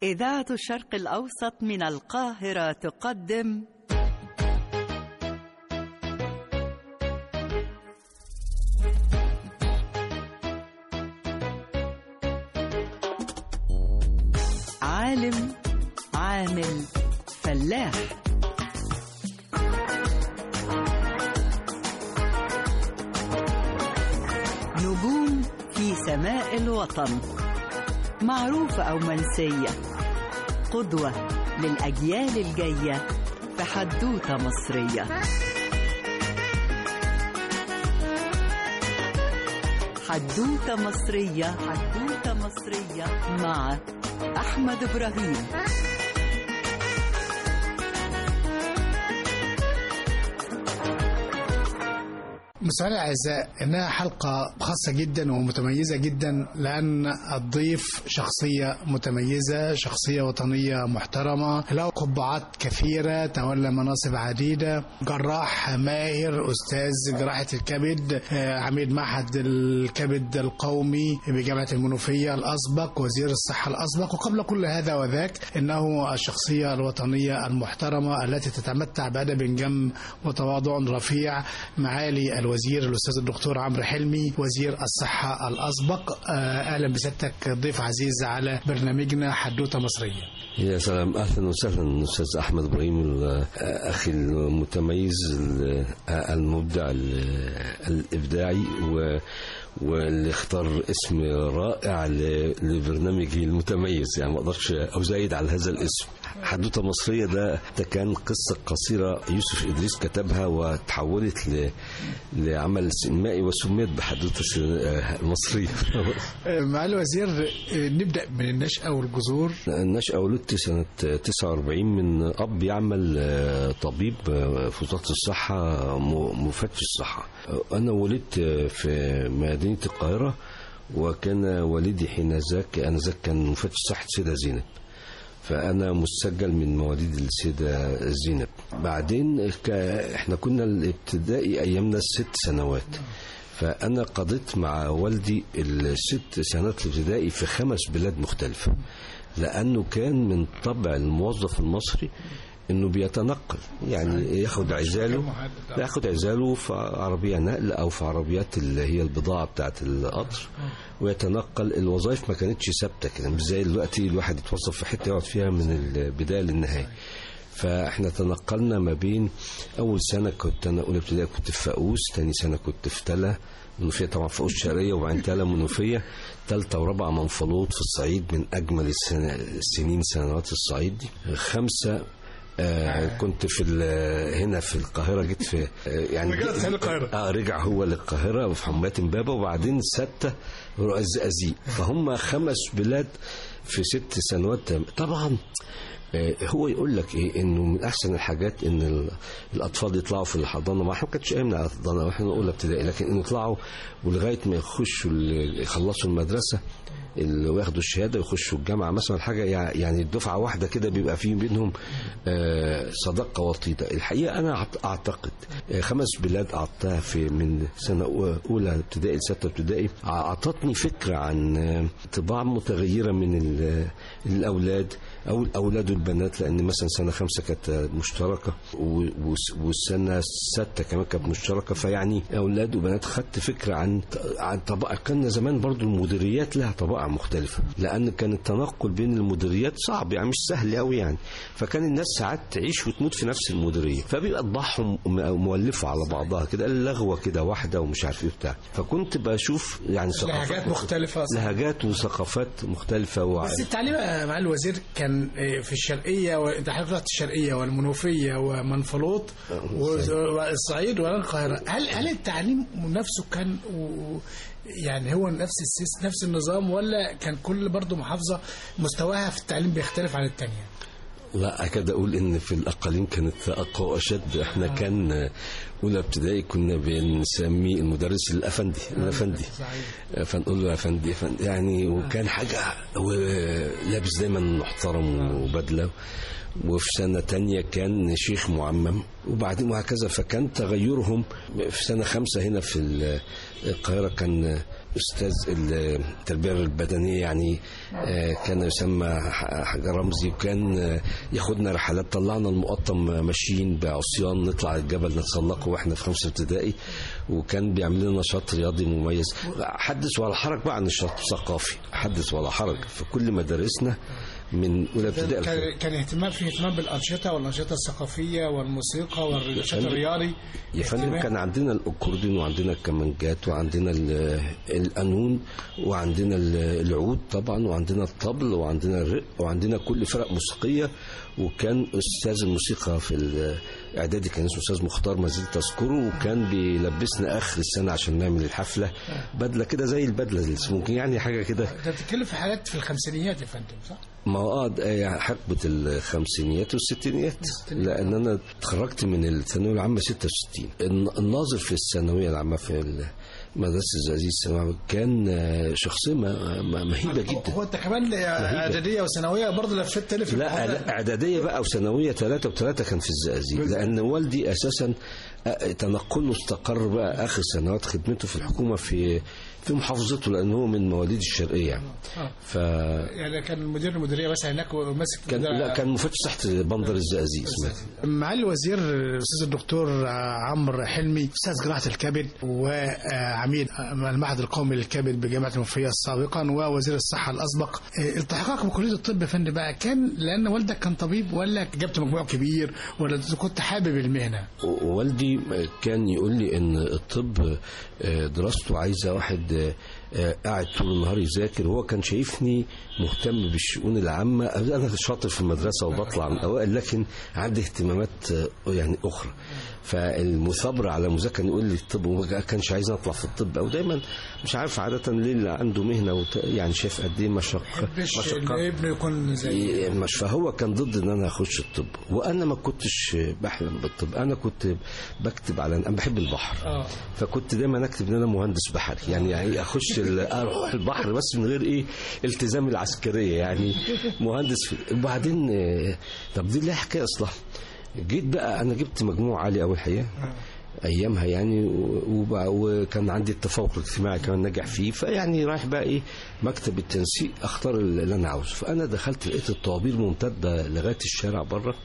إذاعة الشرق الأوسط من القاهرة تقدم عالم عامل فلاح نجوم في سماء الوطن معروفة أو منسية قدوة للأجيال الجاية في حدوتة مصرية حدوتة مصرية حدوتة مصرية مع أحمد إبراهيم مستمعينا الاعزاء انها حلقه خاصه جدا ومتميزه جدا لان الضيف شخصيه متميزه شخصيه وطنيه محترمه له قبعات كثيره تولى مناصب عديده جراح ماهر استاذ جراحه الكبد آه، عميد معهد الكبد القومي بجامعه المنوفيه الاسبق وزير الصحه الاسبق وقبل كل هذا وذاك انه الشخصيه الوطنيه المحترمه التي تتمتع بادب جم وتواضع رفيع معالي الوزير الاستاذ الدكتور عمرو حلمي وزير الصحه الاسبق آه، اهلا بسيادتك ضيف عزيز على برنامجنا حدوته مصريه يا سلام اهلا وسهلا استاذ احمد ابراهيم ال- اخي المتميز ال- المبدع ال- الابداعي و واللي اختار اسم رائع ل- لبرنامجه المتميز يعني ما اقدرش ازايد على هذا الاسم حدوته مصريه ده ده كان قصه قصيره يوسف ادريس كتبها وتحولت ل... لعمل سينمائي وسميت بحدوته س- مصريه آه، معالي الوزير آه، نبدا من النشاه والجذور النشأة ولدت سنة 49 من أب يعمل آه، طبيب آه، في وزارة الصحة م- مفتش الصحة آه، أنا ولدت آه، في مدينة القاهرة وكان والدي حين ذاك أنا ذاك كان مفتش صحة سيدة زينب فأنا مسجل من مواليد السيدة زينب بعدين ك... احنا كنا الابتدائي أيامنا ست سنوات فأنا قضيت مع والدي الست سنوات الابتدائي في خمس بلاد مختلفة لأنه كان من طبع الموظف المصري انه بيتنقل يعني ياخد عزاله ياخد عزاله في عربيه نقل او في عربيات اللي هي البضاعه بتاعت القطر ويتنقل الوظائف ما كانتش ثابته كده مش زي دلوقتي الواحد يتوظف في حته يقعد فيها من البدايه للنهايه فاحنا تنقلنا ما بين اول سنه كنت انا اولى ابتدائي كنت في فاقوس تاني سنه كنت في تلا منوفيه طبعا فاقوس شرقيه وبعدين تلا منوفيه ثالثه ورابعه منفلوط في الصعيد من اجمل السنة السنين سنوات الصعيد دي خمسه آه كنت في ال- هنا في القاهره جيت في آه يعني رجعت تاني القاهرة. اه رجع هو للقاهره وفي حميات امبابه وبعدين سته الزقازيق فهم خمس بلاد في ست سنوات طبعا آه، هو يقول لك ايه انه من احسن الحاجات ان ال- الاطفال يطلعوا في الحضانه ما احنا ما كانتش ايامنا حضانه واحنا اولى ابتدائي لكن انه يطلعوا ولغايه ما يخشوا ال- يخلصوا المدرسه اللي وياخدوا الشهاده ويخشوا الجامعه مثلا حاجه يع- يعني الدفعه واحده كده بيبقى في بينهم آه، صداقه وطيده الحقيقه انا أعت- اعتقد آه، خمس بلاد قعدتها في من سنه أو- اولى ابتدائي لسته ابتدائي اعطتني فكره عن آه، طباع متغيره من ال- الاولاد او الاولاد والبنات لان مثلا سنه خمسه كانت مشتركه و- وس- والسنه سته كمان كانت مشتركه فيعني اولاد وبنات خدت فكره عن عن طبائع كان زمان برضو المديريات لها طبائع مختلفه لان كان التنقل بين المديريات صعب يعني مش سهل قوي يعني فكان الناس ساعات تعيش وتموت في نفس المديريه فبيبقى طباعهم م- مولفه على بعضها كده لغوه كده واحده ومش عارف ايه بتاع فكنت بشوف يعني لهجات ثقافات مختلفه لهجات وثقافات مختلفه وع... بس التعليم يا معالي الوزير كان آه، في الشرقيه وانت حضرتك رحت الشرقيه والمنوفيه ومنفلوط و- والصعيد والقاهره هل هل التعليم نفسه كان و- يعني هو نفس السيس نفس النظام ولا كان كل برضه محافظه مستواها في التعليم بيختلف عن الثانيه؟ لا أكاد أقول إن في الأقاليم كانت أقوى وأشد إحنا كان اولى ابتدائي كنا بنسميه المدرس الافندي الافندي فنقول له يا افندي يا افندي يعني وكان حاجه هو لابس دايما محترم وبدله وفي سنة تانية كان شيخ معمم وبعدين وهكذا فكان تغيرهم في سنة خمسة هنا في القاهرة كان أستاذ التربية البدنية يعني آه، كان يسمى حاجة رمزي وكان آه، ياخدنا رحلات طلعنا المقطم ماشيين بعصيان نطلع الجبل نتسلقه واحنا في خمسة ابتدائي وكان بيعمل لنا نشاط رياضي مميز حدث ولا حرج بقى عن النشاط الثقافي حدث ولا حرج في كل مدارسنا من اولى ابتدائي كان كان اهتمام في اهتمام بالانشطه والانشطه الثقافيه والموسيقى والنشاط فندم- الرياضي يا فندم اهتمام. كان عندنا الاكورديون وعندنا الكمانجات وعندنا ال- القانون وعندنا ال- العود طبعا وعندنا الطبل وعندنا الرق وعندنا كل فرق موسيقيه وكان استاذ الموسيقى في الاعدادي كان اسمه استاذ مختار ما زلت اذكره وكان بيلبسنا اخر السنه عشان نعمل الحفله بدله كده زي البدله اللي ممكن يعني حاجه كده انت بتتكلم في حاجات في الخمسينيات يا فندم صح؟ ما هو اه ده يعني حقبة الخمسينيات والستينيات لأن أنا اتخرجت من الثانوية العامة 66 الن- الناظر في الثانوية العامة في مدرسة الزقازيق الثانوية العامة كان آه، شخصية ما- ما- مهيبة جدا هو انت كمان اعداديه وثانويه برضه لفيت تاني في لا الحوار ده. لا اعداديه بقى وثانويه ثلاثه وثلاثه كان في الزقازيق لان والدي اساسا آه، تنقله استقر بقى اخر سنوات خدمته في الحكومه في في محافظته لان هو من مواليد الشرقيه يعني آه. ف يعني كان مدير المديريه مثلا هناك وماسك كان مدير- لا كان مفتش تحت بندر الزقازيق اسمها معالي الوزير الاستاذ الدكتور عمرو حلمي استاذ جراحه الكبد وعميد المعهد القومي للكبد بجامعه المنوفيه سابقا ووزير الصحه الاسبق التحقك بكليه الطب يا فندم بقى كان لان والدك كان طبيب ولا جبت مجموع كبير ولا كنت حابب المهنه؟ والدي كان يقول لي ان الطب آه، دراسته عايزه واحد آه، آه، قاعد طول النهار يذاكر هو كان شايفني مهتم بالشؤون العامه انا شاطر في المدرسه وبطلع من الاوائل لكن عندي اهتمامات آه، يعني اخرى فالمثابره على مذاكره يقول لي الطب وما كانش عايز اطلع في الطب او دايما مش عارف عاده ليه اللي عنده مهنه وت... يعني شايف قد ايه مشقه مش مشقه ان ابنه يكون زي مش فهو كان ضد ان انا اخش الطب وانا ما كنتش بحلم بالطب انا كنت بكتب على انا بحب البحر اه فكنت دايما اكتب ان انا مهندس بحري يعني, يعني اخش ال- اروح البحر بس من غير ايه التزام العسكريه يعني مهندس في وبعدين آه، طب دي ليها حكايه اصلا جيت بقى انا جبت مجموع عالي قوي الحقيقه ايامها يعني و- وب- وكان عندي التفوق الاجتماعي كمان ناجح فيه فيعني رايح بقى ايه مكتب التنسيق اختار اللي انا عاوزه فانا دخلت لقيت الطوابير ممتده لغايه الشارع بره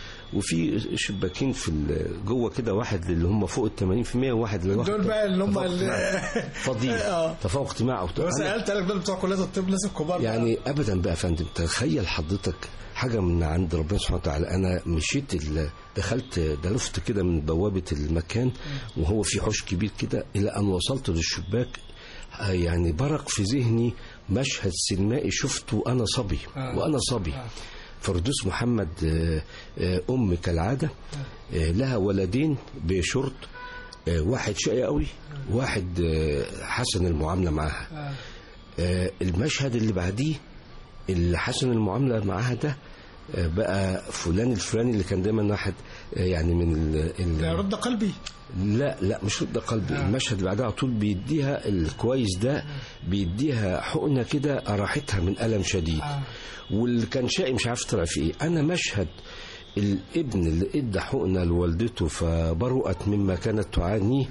وفي شباكين في ال- جوه كده واحد اللي هم فوق ال 80% وواحد اللي دول بقى اللي هم تفوق اللي- اجتماعي. فاضيين آه. تفوق اجتماعي أو بس أنا- سالت قالك دول بتوع كليه الطب ناس الكبار بقى. يعني ابدا بقى يا فندم تخيل حضرتك حاجه من عند ربنا سبحانه وتعالى انا مشيت ال- دخلت دلفت كده من بوابه المكان وهو في حوش كبير كده الى ان وصلت للشباك آه، يعني برق في ذهني مشهد سينمائي شفته وانا صبي آه. وانا صبي فردوس محمد آه، آه، ام كالعاده آه، لها ولدين بشرط آه، واحد شقي قوي واحد آه، حسن المعامله معاها آه. آه، المشهد اللي بعديه اللي حسن المعامله معاها ده آه، بقى فلان الفلاني اللي كان دايما واحد آه، يعني من ال ده ال رد قلبي لا لا مش رد قلبي المشهد اللي بعدها على طول بيديها الكويس ده بيديها حقنه كده راحتها من الم شديد آه. واللي كان شقي مش عارف طلع في ايه انا مشهد الابن اللي ادى حقنه لوالدته فبرؤت مما كانت تعانيه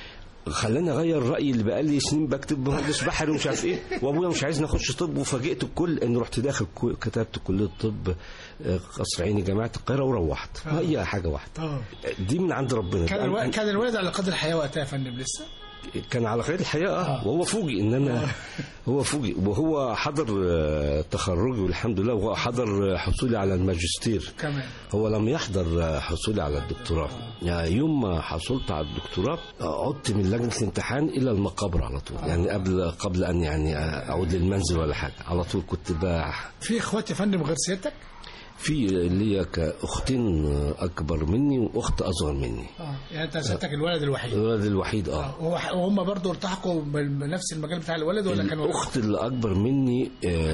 خلاني اغير رايي اللي بقالي سنين بكتب مهندس بحري ومش عارف ايه وابويا مش عايزني اخش طب وفاجئت الكل ان رحت داخل كو- كتبت كليه طب آه، قصر عيني جامعه القاهره وروحت ما هي حاجه واحده اه دي من عند ربنا كان أنا- الو... كان الولد على قدر الحياه وقتها يا فندم لسه كان على خير الحياه اه وهو فوجئ ان انا هو فوجئ وهو حضر آه، تخرجي والحمد لله وهو حضر آه، حصولي على الماجستير كمان هو لم يحضر آه، حصولي على الدكتوراه يعني يوم ما حصلت على الدكتوراه آه، عدت من لجنه الامتحان الى المقابر على طول يعني قبل قبل ان يعني آه، اعود للمنزل ولا حاجه على طول كنت بقى في اخوات يا فندم غير سيادتك في ليا اختين آه، اكبر مني واخت اصغر مني اه يعني انت سيادتك الولد الوحيد الولد الوحيد اه وهو- وهم برضه التحقوا بنفس المجال بتاع الولد ولا كانوا الاخت اللي اكبر مني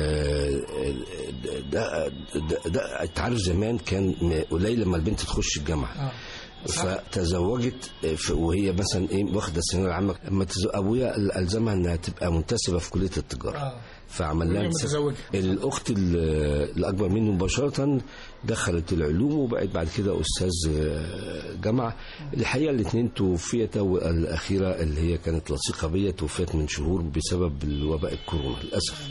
آه، ده ده, ده, ده انت عارف زمان كان م- قليل لما البنت تخش الجامعه اه فتزوجت ف- وهي مثلا ايه واخده الثانويه العامه اما تز- ابويا ال- الزمها انها تبقى منتسبه في كليه التجاره آه. فعمل لها وهي مس- متزوجة. الاخت ال- الاكبر منه مباشره دخلت العلوم وبقت بعد كده استاذ آه، جامعه الحقيقه الاثنين توفيتا والاخيره اللي هي كانت لصيقه بيا توفيت من شهور بسبب الوباء الكورونا للاسف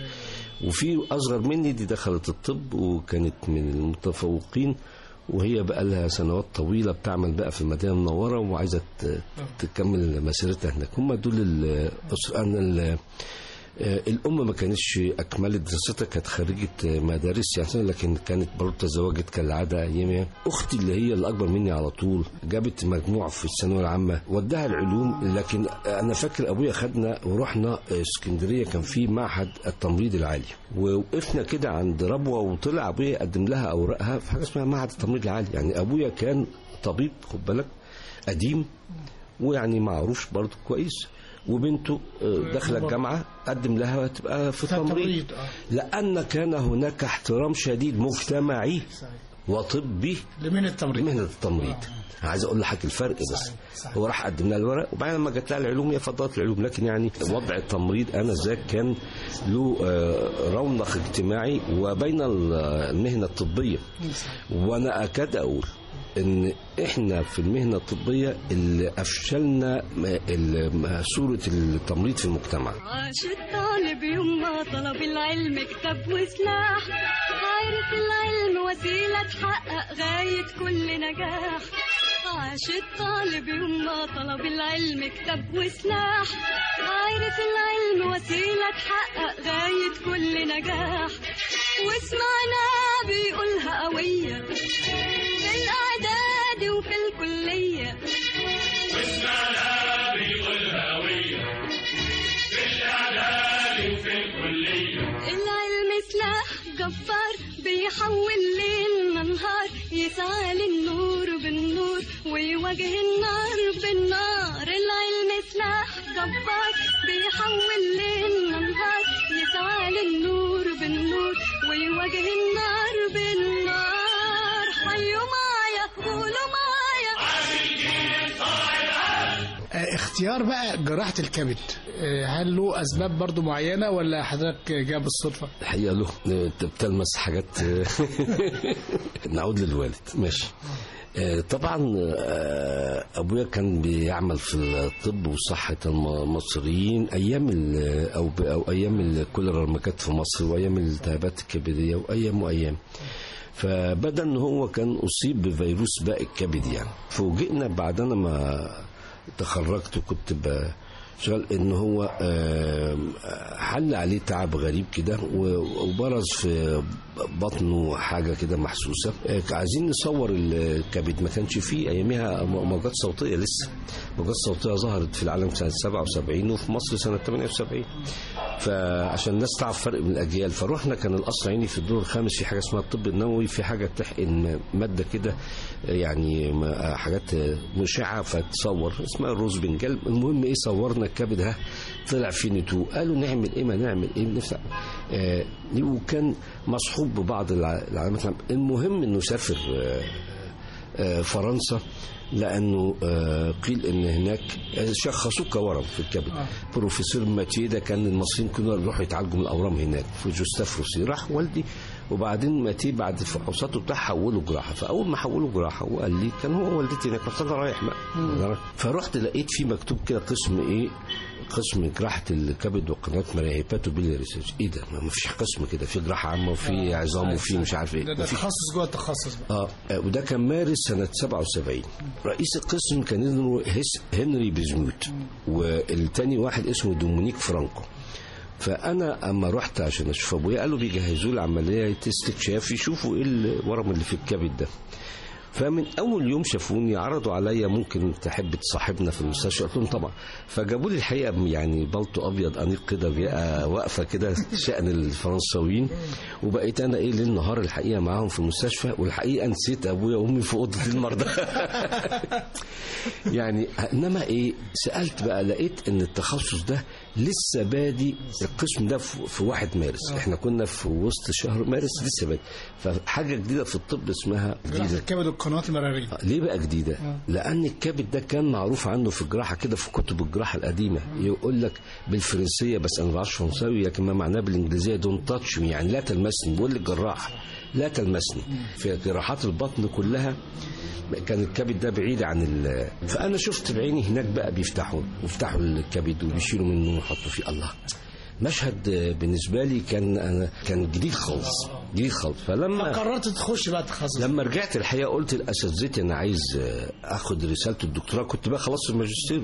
وفي اصغر مني دي دخلت الطب وكانت من المتفوقين وهي بقى لها سنوات طويله بتعمل بقى في المدينه المنوره وعايزه ت- تكمل مسيرتها هناك هم دول الأسر انا ال- آه، الام ما كانتش اكملت دراستها كانت خريجه آه، مدارس يعني لكن كانت برضه تزوجت كالعاده ايامها اختي اللي هي الاكبر مني على طول جابت مجموع في الثانويه العامه وداها العلوم لكن انا فاكر ابويا خدنا ورحنا آه، اسكندريه كان في معهد التمريض العالي ووقفنا كده عند ربوه وطلع ابويا يقدم لها اوراقها في حاجه اسمها معهد التمريض العالي يعني ابويا كان طبيب خد بالك قديم ويعني معروف برضه كويس وبنته آه، داخله الجامعه قدم لها تبقى في التمريض التمريض، آه. لان كان هناك احترام شديد مجتمعي صحيح. وطبي لمين التمريض مهنه التمريض عايز اقول لحضرتك الفرق بس صحيح، صحيح. هو راح قدم لها الورق وبعدين لما جت لها العلوم هي فضلت العلوم لكن يعني وضع التمريض انا ذاك كان له آه، رونق اجتماعي وبين ال- المهنه الطبيه وانا اكاد اقول ان احنا في المهنه الطبيه اللي افشلنا م- ال- صوره التمريض في المجتمع عاش الطالب يوم ما طلب العلم كتاب وسلاح عارف العلم وسيلة تحقق غاية كل نجاح عاش الطالب يوم ما طلب العلم كتاب وسلاح عارف العلم وسيلة تحقق غاية كل نجاح واسمعنا بيقولها قوية في الإعداد وفي الكلية العلم سلاح جبار بيحول ليل نهار يسعى للنور بالنور ويواجه النار بالنار العلم سلاح جبار بيحول ليل نهار يسعى للنور بالنور ويواجه النار بالنار حيوا معايا قولوا معايا آه، اختيار بقى جراحة الكبد آه، هل له أسباب برضو معينة ولا حضرتك جاب بالصدفة؟ الحقيقه له انت بتلمس حاجات نعود للوالد ماشي آه، طبعا آه، ابويا كان بيعمل في الطب وصحه المصريين ايام ال- او ب- او ايام الكوليرا لما كانت في مصر وايام الالتهابات الكبديه وايام وايام فبدا ان هو كان اصيب بفيروس باء الكبد يعني فوجئنا بعد انا ما تخرجت وكنت ب- شغال ان هو آم، حل عليه تعب غريب كده و- وبرز في بطنه حاجه كده محسوسه آه، عايزين نصور الكبد ما كانش فيه ايامها موجات صوتيه لسه موجات صوتيه ظهرت في العالم سنه 77 وفي مصر سنه 78 فعشان الناس تعرف فرق من الاجيال فروحنا كان القصر عيني في الدور الخامس في حاجه اسمها الطب النووي في حاجه بتحقن ماده كده يعني ما- حاجات مشعه فتصور اسمها الروز بنجال المهم ايه صورنا الكبد ها طلع فيه نتوء قالوا نعمل ايه ما نعمل ايه نفتح آه وكان مصحوب ببعض الع- العلامات المهم انه سافر آه آه، فرنسا لانه آه، قيل ان هناك آه، شخصوه كورم في الكبد بروفيسور ماتيه ده كان المصريين كانوا يروحوا يتعالجوا من الاورام هناك في جوستاف روسي راح والدي وبعدين ماتيه بعد فحوصاته بتاع حولوا جراحه فاول ما حولوا جراحه وقال لي كان هو والدتي هناك رحت أنا رايح بقى فرحت لقيت في مكتوب كده قسم ايه قسم جراحه الكبد وقناه مريهبات وبيلي ريسيرش ايه ده ما فيش قسم كده في جراحه عامه وفي عظام وفي مش عارف ايه ده, ده مفيش تخصص جوه التخصص بقى اه آه، وده كان مارس سنة 77 رئيس القسم كان اسمه هس هنري بيزموت والتاني واحد اسمه دومونيك فرانكو فانا اما رحت عشان اشوف ابويا قالوا بيجهزوا لي عمليه استكشاف يشوفوا ايه الورم اللي في الكبد ده فمن اول يوم شافوني عرضوا عليا ممكن تحب تصاحبنا في المستشفى قلت لهم طبعا فجابوا لي الحقيقه يعني بلطو ابيض انيق كده بقى واقفه كده شان الفرنساويين وبقيت انا ايه ليل نهار الحقيقه معاهم في المستشفى والحقيقه نسيت ابويا وامي في اوضه المرضى يعني انما ايه سالت بقى لقيت ان التخصص ده لسه بادي القسم ده في في واحد مارس احنا كنا في وسط شهر مارس لسه بادي فحاجه جديده في الطب اسمها جراحه جديده الكبد والقنوات المراريه ليه بقى جديدة؟ لأن الكبد ده كان معروف عنه في الجراحة كده في كتب الجراحة القديمة يقول لك بالفرنسية بس أنا ما بعرفش فرنساوي لكن ما معناه بالإنجليزية دون تاتش يعني لا تلمسني بيقول للجراح لا تلمسني في جراحات البطن كلها كان الكبد ده بعيد عن ال فأنا شفت بعيني هناك بقى بيفتحوا بيفتحوا الكبد وبيشيلوا منه ويحطوا فيه الله مشهد بالنسبة لي كان أنا كان جديد خالص جديد خالص فلما قررت تخش بقى تخصص لما رجعت الحقيقه قلت لاساتذتي انا عايز آه، اخد رساله الدكتوراه كنت بقى خلاص الماجستير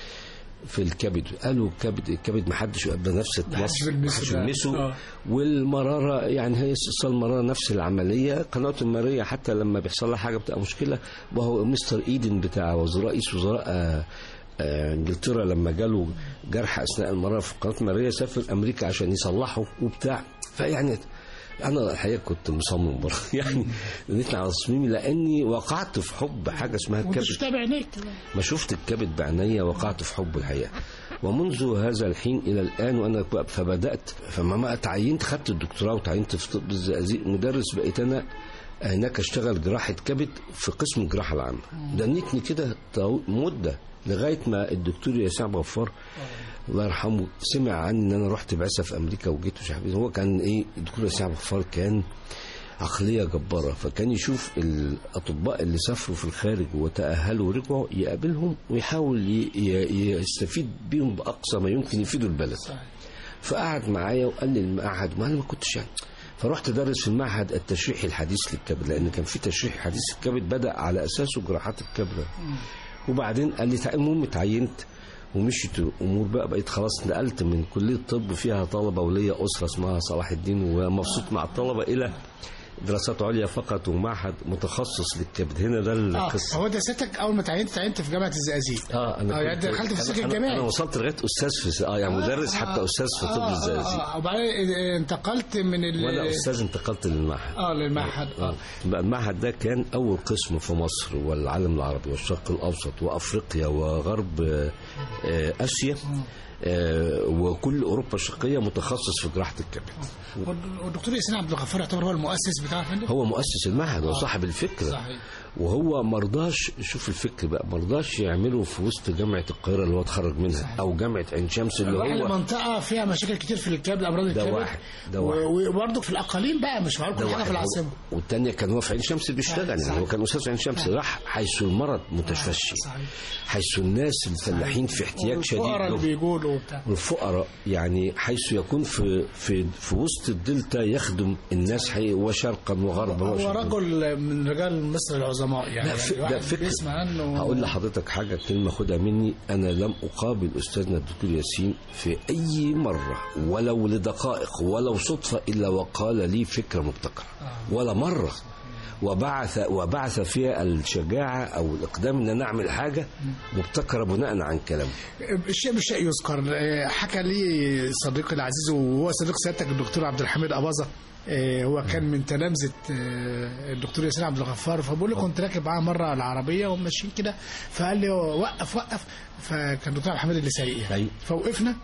في الكبد قالوا الكبد الكبد ما حدش بنفس محدش بيلمسه محدش ده. بيلمسه آه. والمراره يعني هي استئصال المراره نفس العمليه قناه المريه حتى لما بيحصل لها حاجه بتبقى مشكله وهو مستر ايدن بتاع وزراء رئيس وزراء آه، آه، انجلترا لما جاله جرح اثناء المراره في قناه المريه سافر امريكا عشان يصلحه وبتاع فيعني انا الحقيقه كنت مصمم برضه يعني نطلع على تصميمي لاني وقعت في حب حاجه اسمها وانت الكبد شفتها بعينيك ما شفت الكبد بعينيا وقعت في حب الحقيقه ومنذ هذا الحين الى الان وانا ب- فبدات فما ما اتعينت خدت الدكتوراه وتعينت في طب الزقازيق مدرس بقيت انا هناك اشتغل جراحه كبد في قسم الجراحه العامه دنيتني كده طو- مده لغايه ما الدكتور ياسع غفار الله يرحمه سمع عني ان انا رحت بعثه في امريكا وجيت مش عارف إيه. هو كان ايه الدكتور ياسع غفار كان عقلية جبارة فكان يشوف الأطباء اللي سافروا في الخارج وتأهلوا ورجعوا يقابلهم ويحاول ي- ي- يستفيد بيهم بأقصى ما يمكن يفيدوا البلد فقعد معايا وقال لي المعهد ما أنا ما كنتش يعني فرحت درس في المعهد التشريحي الحديث للكبد لأن كان في تشريح حديث الكبد بدأ على أساسه جراحات الكبد وبعدين قال لي تعال المهم اتعينت ومشيت الامور بقى بقيت خلاص نقلت من كليه طب فيها طلبه وليا اسره اسمها صلاح الدين ومبسوط مع الطلبه الى دراسات عليا فقط ومعهد متخصص للكبد هنا ده اه القصه هو ده سيادتك اول ما تعينت تعينت في جامعه الزقازيق اه انا اه يعني كنت- دخلت في أنا- السلك أنا- الجامعي. انا وصلت لغايه استاذ في اه يعني مدرس حتى استاذ في طب آه، الزقازيق آه، آه، وبعدين انتقلت من ال وانا استاذ انتقلت للمعهد اه للمعهد آه. اه بقى المعهد ده كان أول قسم في مصر والعالم العربي والشرق الأوسط وأفريقيا وغرب آه، آه، آسيا آه، وكل أوروبا الشرقية متخصص في جراحة الكبد والد- والدكتور ياسين عبد الغفار يعتبر هو المؤسس بتاع الفندق هو مؤسس المعهد وصاحب الفكرة صحيح. وهو مرضاش شوف الفكر بقى مرضاش يعمله في وسط جامعة القاهرة اللي هو اتخرج منها أو جامعة عين شمس اللي راح هو لمنطقه فيها مشاكل كتير في الكبد امراض الكبد واحد، ده و- واحد. وبرضه في الاقاليم بقى مش معقول كل حاجه في العاصمه والتانية كان هو في عين شمس بيشتغل يعني صحيح. هو كان أستاذ عين شمس راح حيث المرض متفشي صحيح. حيث الناس الفلاحين في احتياج شديد والفقراء اللي له. بيقولوا وبتاع والفقراء يعني حيث يكون في في في وسط الدلتا يخدم الناس حقيقي وشرقا وغربا هو وشرقاً. رجل من رجال مصر العظماء يعني, لا، ف- يعني ده الواحد فكر. بيسمع عنه هقول لحضرتك حاجة كلمة خدها مني أنا لم أقابل أستاذنا الدكتور ياسين في أي مرة ولو لدقائق ولو صدفة إلا وقال لي فكرة مبتكرة ولا مرة وبعث وبعث فيها الشجاعة أو الإقدام إن أنا أعمل حاجة مبتكرة بناء عن كلامه الشيء بالشيء يذكر آه، حكى لي صديقي العزيز وهو صديق سيادتك الدكتور عبد الحميد أباظة آه، هو كان من تلامذة آه، الدكتور ياسين عبد الغفار فبقول له كنت راكب معاه مرة العربية وماشيين كده فقال لي وقف وقف فكان الدكتور عبد الحميد اللي سايق يعني أيوة. فوقفنا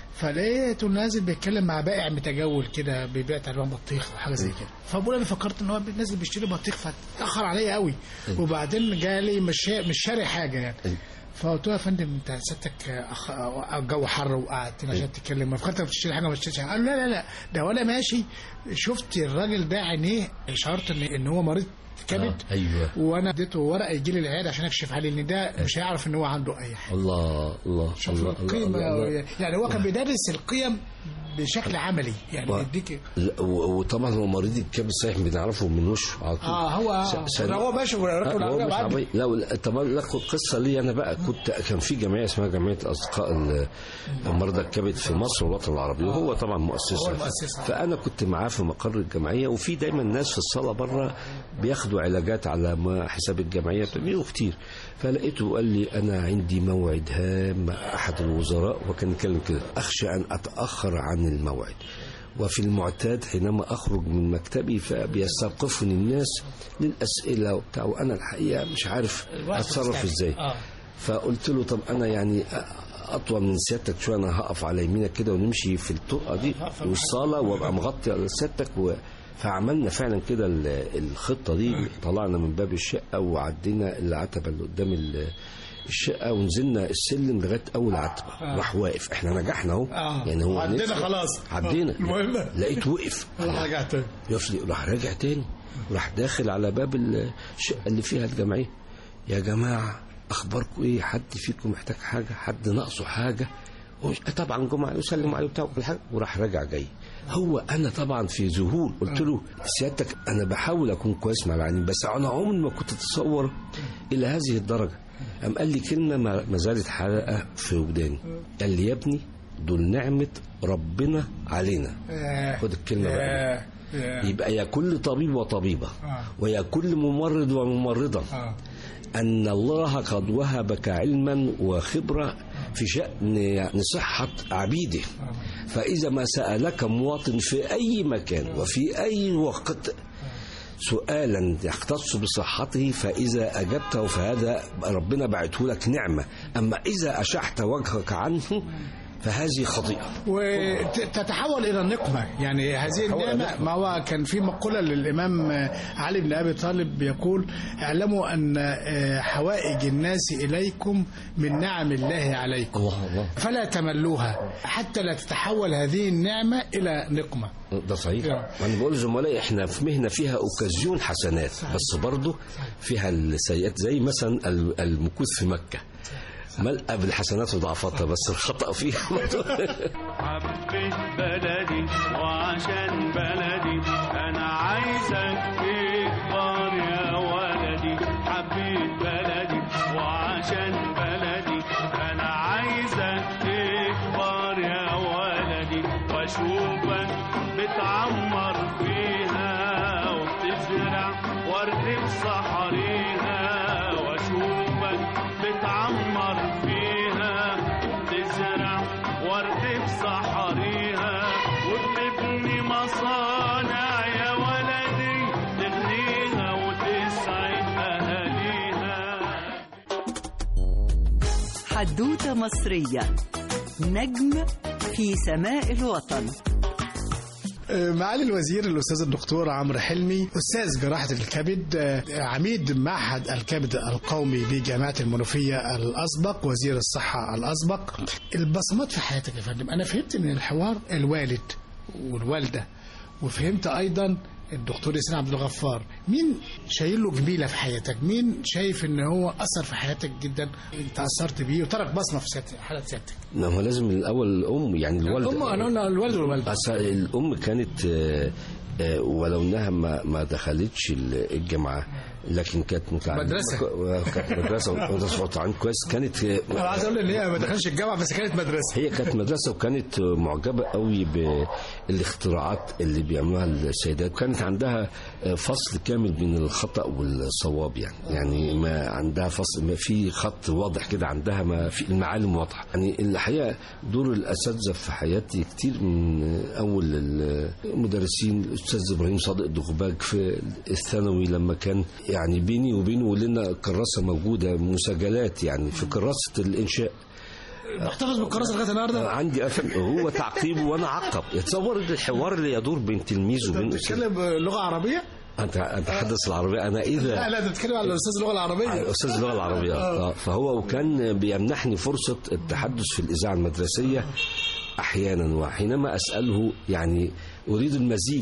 فلقيته نازل بيتكلم مع بائع متجول كده بيبيع تقريبا بطيخ او حاجه زي كده فبقول انا فكرت ان هو نازل بيشتري بطيخ فتاخر عليا قوي وبعدين جالي مش مش شاري حاجه يعني فقلت له يا فندم انت سيادتك أخ... الجو حر وقعدتنا عشان تتكلم ما فكرتك بتشتري حاجه ما بتشتريش حاجه قال لا لا لا ده وانا ماشي شفت الراجل ده عينيه اشعرت ان ان هو مريض كبد آه، أيوة. وانا اديته ورقه يجي لي العياده عشان اكشف عليه ان ده مش هيعرف ان هو عنده اي حاجه الله الله شوف الله القيمة الله الله. يعني هو كان بيدرس القيم بشكل عملي يعني و- يديك لا، و- وطبعا هو مريض الكبد صحيح بنعرفه من وشه على طول اه هو س- ده هو ماشي آه، راكب هو العربيه مش بعدي عبي لا لا، طب لك قصه لي انا بقى كنت كان في جمعيه اسمها جمعيه الاصدقاء ال- مرضى الكبد في مصر والوطن العربي وهو طبعا هو مؤسسها المؤسسها. فانا كنت معاه في مقر الجمعيه وفي دايما ناس في الصاله بره بياخدوا علاجات على ما حساب الجمعيه بيعملوا كتير فلقيته قال لي انا عندي موعد هام مع احد الوزراء وكان يتكلم كده اخشى ان اتاخر عن الموعد وفي المعتاد حينما أخرج من مكتبي فبيستوقفني الناس للأسئلة وبتاع وأنا الحقيقة مش عارف الوقت أتصرف مستعجل. إزاي آه. فقلت له طب أنا يعني اطول من سيادتك شويه انا هقف على يمينك كده ونمشي في الطرقه دي والصاله وابقى مغطي على سيادتك و... فعملنا فعلا كده ال- الخطه دي طلعنا من باب الشقه وعدينا العتبه اللي قدام ال- الشقه ونزلنا السلم لغايه اول عتبه راح واقف احنا نجحنا اهو آه. يعني هو عدينا نفسه- خلاص. عدينا المهم. لقيت وقف رجعت تاني. يفلي راح راجع تاني وراح داخل على باب الشقه اللي فيها الجمعيه يا جماعه اخباركم ايه حد فيكم محتاج حاجه حد ناقصه حاجه وش- طبعا جمعه يسلم عليه وبتاع وكل حاجه وراح راجع جاي هو انا طبعا في ذهول قلت له سيادتك انا بحاول اكون كويس مع العيانين بس انا عمري ما كنت اتصور الى هذه الدرجه قام قال لي كلمه ما ما زالت حلقه في وداني قال لي يا ابني دول نعمه ربنا علينا آه. خد الكلمه بقى آه. آه. يبقى يا كل طبيب وطبيبة آه. ويا كل ممرض وممرضة آه. أن الله قد وهبك علما وخبرة في شأن يعني صحة عبيده فإذا ما سألك مواطن في أي مكان وفي أي وقت سؤالا يختص بصحته فإذا أجبته فهذا ربنا بعته لك نعمة أما إذا أشحت وجهك عنه فهذه خطيئة وتتحول الى النقمه يعني هذه النعمه ما هو كان في مقوله للامام علي بن ابي طالب يقول اعلموا ان آه، حوائج الناس اليكم من نعم الله عليكم الله الله فلا تملوها حتى لا تتحول هذه النعمه الى نقمه ده صحيح نعم. انا بقول لزملائي احنا في مهنه فيها اوكازيون حسنات بس برضه فيها السيئات زي مثلا ال- المكوث في مكه ملأ بالحسنات وضعفاتها بس الخطأ فيها حبيت بلدي وعشان بلدي انا عايزك تكبر يا ولدي حبيت بلدي وعشان بلدي انا عايزك تكبر يا ولدي واشوفك بتعمر فيها وبتزرع ورد في صحريها واشوفك بتعمر فيها وبتزرع ورد في صحريها وبتبني مصانع يا ولدي تغنيها وتسعد اهاليها حدوتة مصرية نجم في سماء الوطن معالي الوزير الاستاذ الدكتور عمرو حلمي استاذ جراحه الكبد آه، عميد معهد الكبد القومي بجامعه المنوفيه الاسبق وزير الصحه الاسبق البصمات في حياتك يا فندم انا فهمت من الحوار الوالد والوالده وفهمت ايضا الدكتور ياسين عبد الغفار مين شايل له جميله في حياتك مين شايف ان هو اثر في حياتك جدا انت اثرت بيه وترك بصمه في سيادتك- حاله سيادتك ما هو لازم الاول الام يعني الوالده الام انا قلنا الوالد والوالده أصل الام كانت آه، آه، ولو انها ما ما دخلتش ال- الجامعه لكن كانت متعلمه مدرسة. ك- كانت مدرسه مدرسه وتعليم كويس كانت آه، انا عايز اقول ان هي ما دخلش الجامعه بس كانت مدرسه هي كانت مدرسة وكانت معجبة قوي بالاختراعات اللي بيعملوها السيدات كانت عندها فصل كامل بين الخطأ والصواب يعني يعني ما عندها فصل ما في خط واضح كده عندها ما في المعالم واضحة يعني الحقيقة دور الأساتذة في حياتي كتير من أول المدرسين الأستاذ إبراهيم صادق دغباج في الثانوي لما كان يعني بيني وبينه لنا كراسة موجودة مسجلات يعني في كراسة الإنشاء محتفظ بالكراسه لغايه النهارده عندي أفهم هو تعقيب وانا عقب يتصور الحوار اللي يدور بين تلميذ وبين استاذ بتتكلم لغه عربيه؟ انت اتحدث العربيه انا لا اذا لا انت بتتكلم على استاذ اللغه العربيه استاذ اللغه العربيه آه. فهو وكان بيمنحني فرصه التحدث في الاذاعه المدرسيه احيانا وحينما اساله يعني اريد المزيد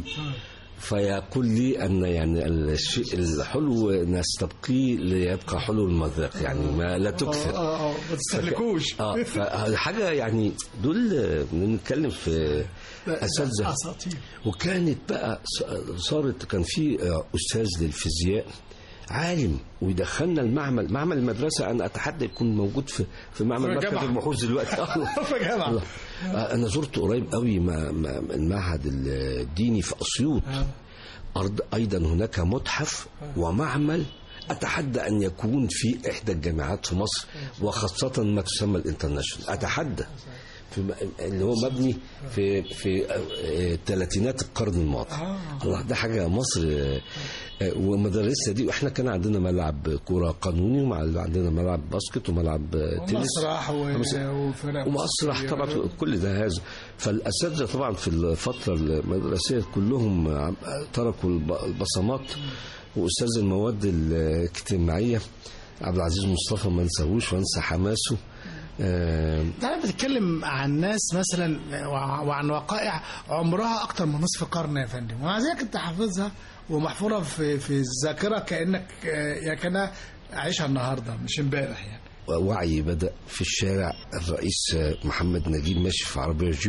فيقول لي ان يعني الشيء الحلو نستبقيه ليبقى حلو المذاق يعني ما لا تكثر اه اه ما تستهلكوش اه فحاجه يعني دول بنتكلم في اساتذه اساطير وكانت بقى صارت كان في استاذ للفيزياء عالم ويدخلنا المعمل معمل المدرسه انا اتحدى يكون موجود في في معمل في مركز الجامعة. البحوث دلوقتي في الجامعة. الله. آه، انا زرت قريب قوي ما- ما- المعهد الديني في اسيوط أرض أيضا هناك متحف ومعمل أتحدى أن يكون في إحدى الجامعات في مصر وخاصة ما تسمى الانترناشونال أتحدى في م- اللي هو مبني في في آه، ثلاثينات القرن الماضي الله ده حاجة مصر آه، آه، ومدارسنا دي احنا كان عندنا ملعب كوره قانوني وعندنا ملعب باسكت وملعب آه، تنس مسرح و- وفرق ومسرح طبعا كل ده هذا فالاساتذه طبعا في الفتره المدرسيه كلهم عم- تركوا الب- البصمات واستاذ المواد الاجتماعيه عبد العزيز مصطفى ما نساهوش وانسى حماسه آه، تعالى بتتكلم عن ناس مثلا وع- وعن وقائع عمرها اكتر من نصف قرن يا فندم ومع ذلك انت حافظها ومحفوره في في الذاكره كانك آه، يا كان عايشها النهارده مش امبارح يعني وعي بدأ في الشارع الرئيس محمد نجيب ماشي في عربية جيب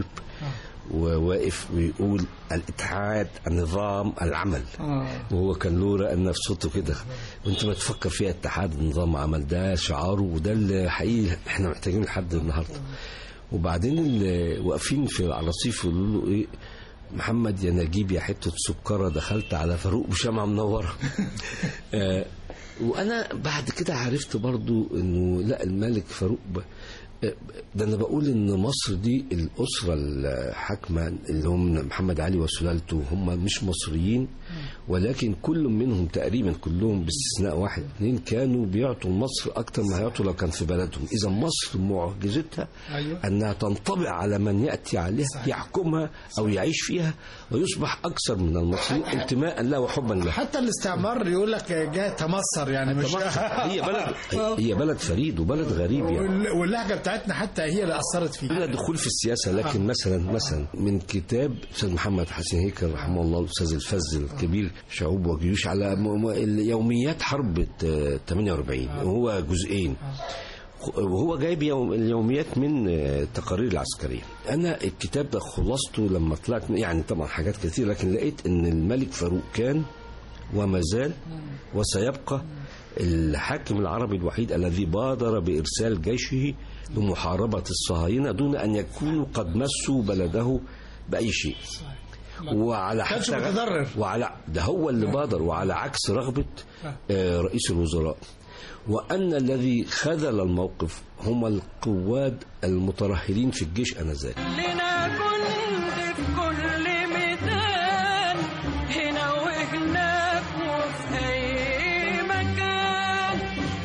وواقف ويقول الاتحاد النظام العمل اه وهو كان له رأى في صوته كده وانت ما تفكر فيها اتحاد نظام عمل ده شعاره وده اللي حقيقي احنا محتاجين لحد النهارده وبعدين اللي واقفين في الرصيف يقولوا له ايه محمد يا نجيب يا حته سكره دخلت على فاروق بشمعه منوره آه وانا بعد كده عرفت برضو انه لا الملك فاروق ب... آه، ده انا بقول ان مصر دي الاسره الحاكمه اللي هم محمد علي وسلالته هم مش مصريين ولكن كل منهم تقريبا كلهم باستثناء واحد اثنين كانوا بيعطوا مصر اكتر ما هيعطوا لو كان في بلدهم اذا مصر معجزتها ايوه انها تنطبع على من ياتي عليها صحيح. يحكمها او يعيش فيها ويصبح اكثر من المصريين انتماء له وحبا له حتى الاستعمار يقول لك جاء تمصر يعني مش هي بلد هي بلد فريد وبلد غريب يعني وال- واللهجه بتاعتنا حتى هي اللي اثرت فيه بلا دخول في السياسة لكن مثلا مثلا من كتاب أستاذ محمد حسين هيكل رحمه الله الأستاذ الفذ الكبير شعوب وجيوش على م- م- يوميات حرب آه، 48 وهو جزئين وهو جايب يوم اليوميات من آه، التقارير العسكرية أنا الكتاب ده خلاصته لما طلعت يعني طبعا حاجات كتير لكن لقيت أن الملك فاروق كان وما زال وسيبقى الحاكم العربي الوحيد الذي بادر بإرسال جيشه لمحاربة الصهاينة دون أن يكونوا قد مسوا بلده بأي شيء وعلى كانش حتى متضرر. وعلى ده هو اللي بادر وعلى عكس رغبة آه، رئيس الوزراء وأن الذي خذل الموقف هم القواد المترهلين في الجيش آنذاك لنا جند في كل ميدان هنا وهناك وفي أي مكان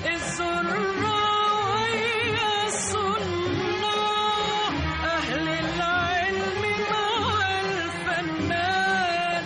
الزراعية الصناع أهل العلم مع الفنان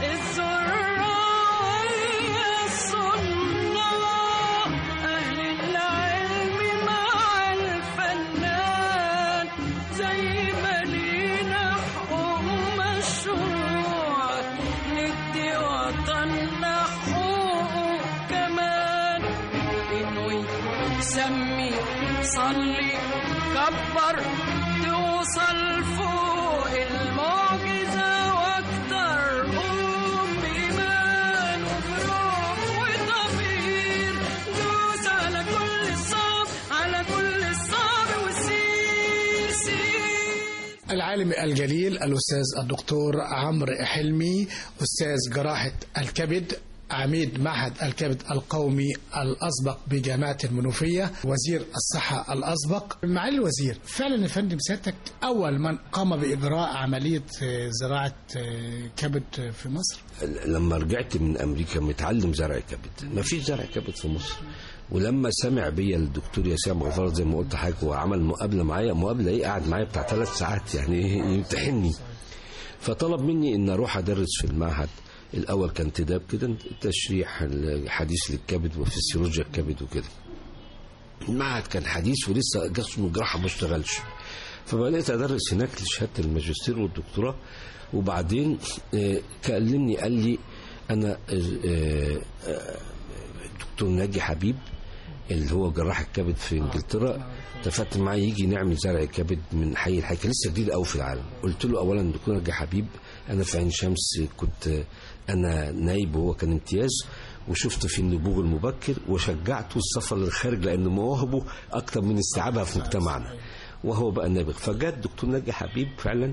الزراعية الصناع أهل العلم مع الفنان زي ما لينا حقوق مشروع ندي وطننا حقوق كمان انوي سمي صلي كبر توصل فوق المعجزة واكتر قوم بإيمان وبروح وضمير دوس على كل الصعب على كل الصعب وسير سير العالم الجليل الأستاذ الدكتور عمرو حلمي أستاذ جراحة الكبد عميد معهد الكبد القومي الأسبق بجامعة المنوفية وزير الصحة الأسبق معالي الوزير فعلا يا فندم سيادتك أول من قام بإجراء عملية آه، زراعة آه، كبد آه، في مصر لما رجعت من امريكا متعلم زرع كبد ما فيش زرع كبد في مصر ولما سمع بيا الدكتور ياسين مغفر زي ما قلت حضرتك وعمل مقابله معايا مقابله ايه قعد معايا بتاع ثلاث ساعات يعني إيه يمتحني فطلب مني ان اروح ادرس في المعهد الاول كان انتداب كده تشريح الحديث للكبد وفسيولوجيا الكبد وكده المعهد كان حديث ولسه قسم الجراحه ما اشتغلش فبدات ادرس هناك لشهاده الماجستير والدكتوراه وبعدين آه، كلمني قال لي انا آه، آه، الدكتور ناجي حبيب اللي هو جراح الكبد في انجلترا اتفقت معاه يجي نعمل زرع كبد من حي الحي كان لسه جديد قوي في العالم قلت له اولا دكتور ناجي حبيب انا في عين شمس كنت انا نايب وهو كان امتياز وشفت في النبوغ المبكر وشجعته السفر للخارج لان مواهبه اكتر من استيعابها في مجتمعنا وهو بقى نابغ فجاء الدكتور ناجي حبيب فعلا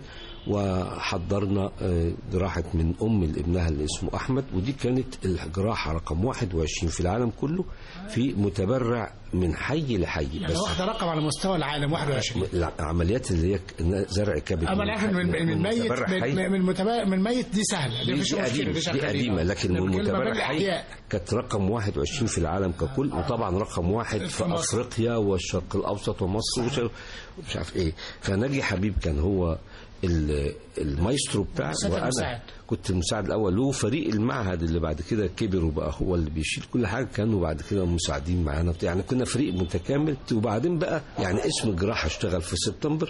وحضرنا آه، جراحة من أم لابنها اللي اسمه أحمد ودي كانت الجراحة رقم 21 في العالم كله في متبرع من حي لحي يعني واخده رقم على مستوى العالم 21 العمليات اللي هي زرع كبد اما العفن من من ميت متبرع حي. من من متبا- من ميت دي سهله دي دي, مفيش دي مشكله قديمة دي دي شغالين. قديمة لكن أنا بتكلم المتبرع بين حي الأحياء. كانت رقم 21 في العالم ككل وطبعا رقم واحد في, في مصر. افريقيا والشرق الاوسط ومصر ومش مش عارف ايه فناجي حبيب كان هو ال- المايسترو بتاعي مساعد وانا المساعد. كنت المساعد الاول له فريق المعهد اللي بعد كده كبر وبقى هو اللي بيشيل كل حاجه كانوا بعد كده مساعدين معانا بتاع. يعني كنا فريق متكامل وبعدين بقى يعني اسم الجراحه اشتغل في سبتمبر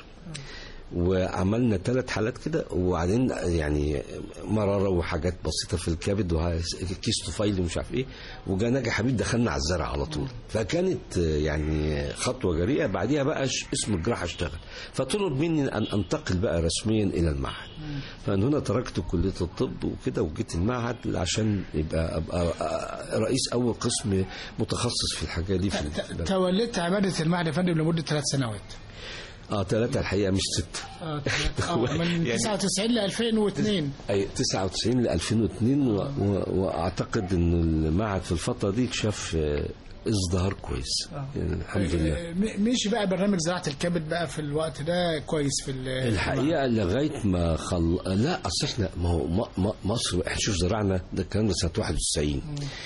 وعملنا ثلاث حالات كده وبعدين يعني مراره وحاجات بسيطه في الكبد وكيس طفيلي ومش عارف ايه وجا ناجي حبيب دخلنا على الزرع على طول فكانت يعني خطوه جريئه بعديها بقى ش- اسم الجراحه اشتغل فطلب مني ان انتقل بقى رسميا الى المعهد فمن هنا تركت كليه الطب وكده وجيت المعهد عشان يبقى ابقى رئيس اول قسم متخصص في الحاجه دي في ال- توليت عباده المعهد يا فندم لمده ثلاث سنوات اه ثلاثه الحقيقه مش سته اه تلات- آه، من يعني- 99 ل 2002 اي 99 ل 2002 و... و... واعتقد ان المعهد في الفتره دي شاف آه، ازدهار كويس يعني الحمد لله آه، م- مشي بقى برنامج زراعه الكبد بقى في الوقت ده كويس في ال- الحقيقه لغايه ما خل... لا اصل احنا ما هو م... م... مصر احنا شوف زرعنا ده الكلام ده سنه 91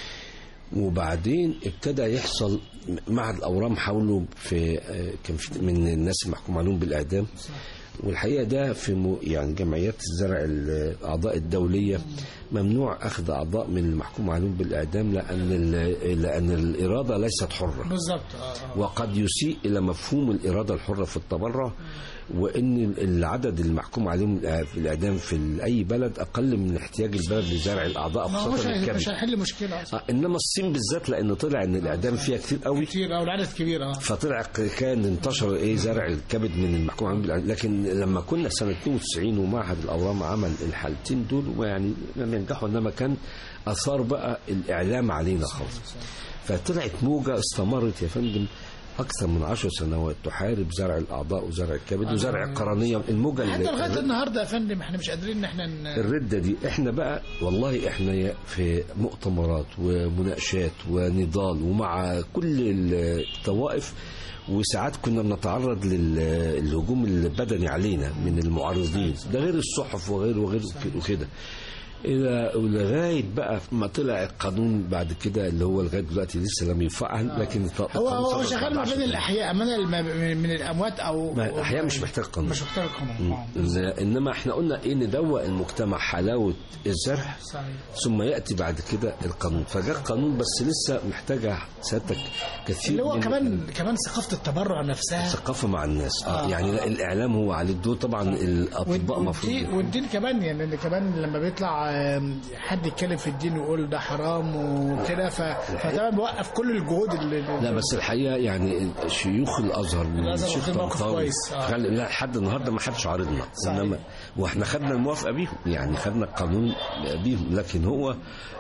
وبعدين ابتدى يحصل معهد الاورام حاولوا في آه، كان في من الناس المحكوم عليهم بالاعدام والحقيقه ده في م... يعني جمعيات الزرع الاعضاء الدوليه ممنوع اخذ اعضاء من المحكوم عليهم بالاعدام لان ال... لان الاراده ليست حره بالظبط اه آه. وقد يسيء الى مفهوم الاراده الحره في التبرع وان العدد المحكوم عليهم في الاعدام في اي بلد اقل من احتياج البلد لزرع الاعضاء ما هو مش خاصه هي- مش الكبد هيحل مشكله اصلا آه، انما الصين بالذات لان طلع ان الاعدام فيها كتير قوي كتير او العدد كبير اه فطلع كان انتشر ايه زرع الكبد من المحكوم عليهم بالإعدام. لكن لما كنا سنه 92 ومعهد الاورام عمل الحالتين دول ويعني لم ينجحوا انما كان اثار بقى الاعلام علينا خالص فطلعت موجه استمرت يا فندم اكثر من عشر سنوات تحارب زرع الاعضاء وزرع الكبد وزرع القرنيه الموجه حتى لغايه اللي النهارده يا فندم احنا مش قادرين ان احنا ن- الردة دي احنا بقى والله احنا في مؤتمرات ومناقشات ونضال ومع كل الطوائف وساعات كنا بنتعرض لل- للهجوم البدني علينا من المعارضين ده غير الصحف وغير وغير وكده الى لغايه بقى ما طلع القانون بعد كده اللي هو لغايه دلوقتي لسه لم يفعل لكن الق- هو القانون هو صدر شغال بعد ما عشر بين سنين. الاحياء من الم- من الاموات او ما الاحياء مش محتاج قانون مش محتاج قانون آه. إن- انما احنا قلنا ايه ندوق المجتمع حلاوه الزرع صحيح ثم ياتي بعد كده القانون فجاء القانون بس لسه محتاجه سيادتك كثير اللي هو من كمان كمان ثقافه التبرع نفسها الثقافه مع الناس آه. آه. يعني لا الاعلام هو عليه الدور طبعا الاطباء مفروض والدين, والدين كمان يعني ان كمان لما بيطلع آم، حد يتكلم في الدين ويقول ده حرام وكده ف- فطبعا بيوقف كل الجهود اللي لا بس الحقيقه يعني شيوخ الازهر الأزهر والشيخ واخدين موقف طنطاوي كويس، آه. خل- لا لحد النهارده ما حدش عارضنا انما واحنا خدنا الموافقه بيهم يعني خدنا القانون بيهم لكن هو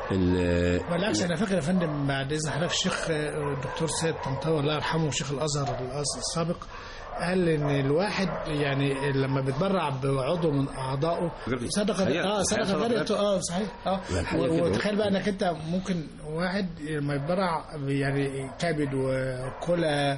ال- بالعكس انا فاكر يا فندم بعد اذن حضرتك الشيخ آه، الدكتور سيد طنطاوي الله يرحمه شيخ الازهر الأز- السابق قال ان الواحد يعني لما بيتبرع بعضو من اعضائه صدقه حقيقة. اه صدقه صدقة غير غير. اه صحيح اه لا، الحقيقة و- كده. وتخيل بقى انك انت ممكن واحد لما يتبرع يعني كبد وكلى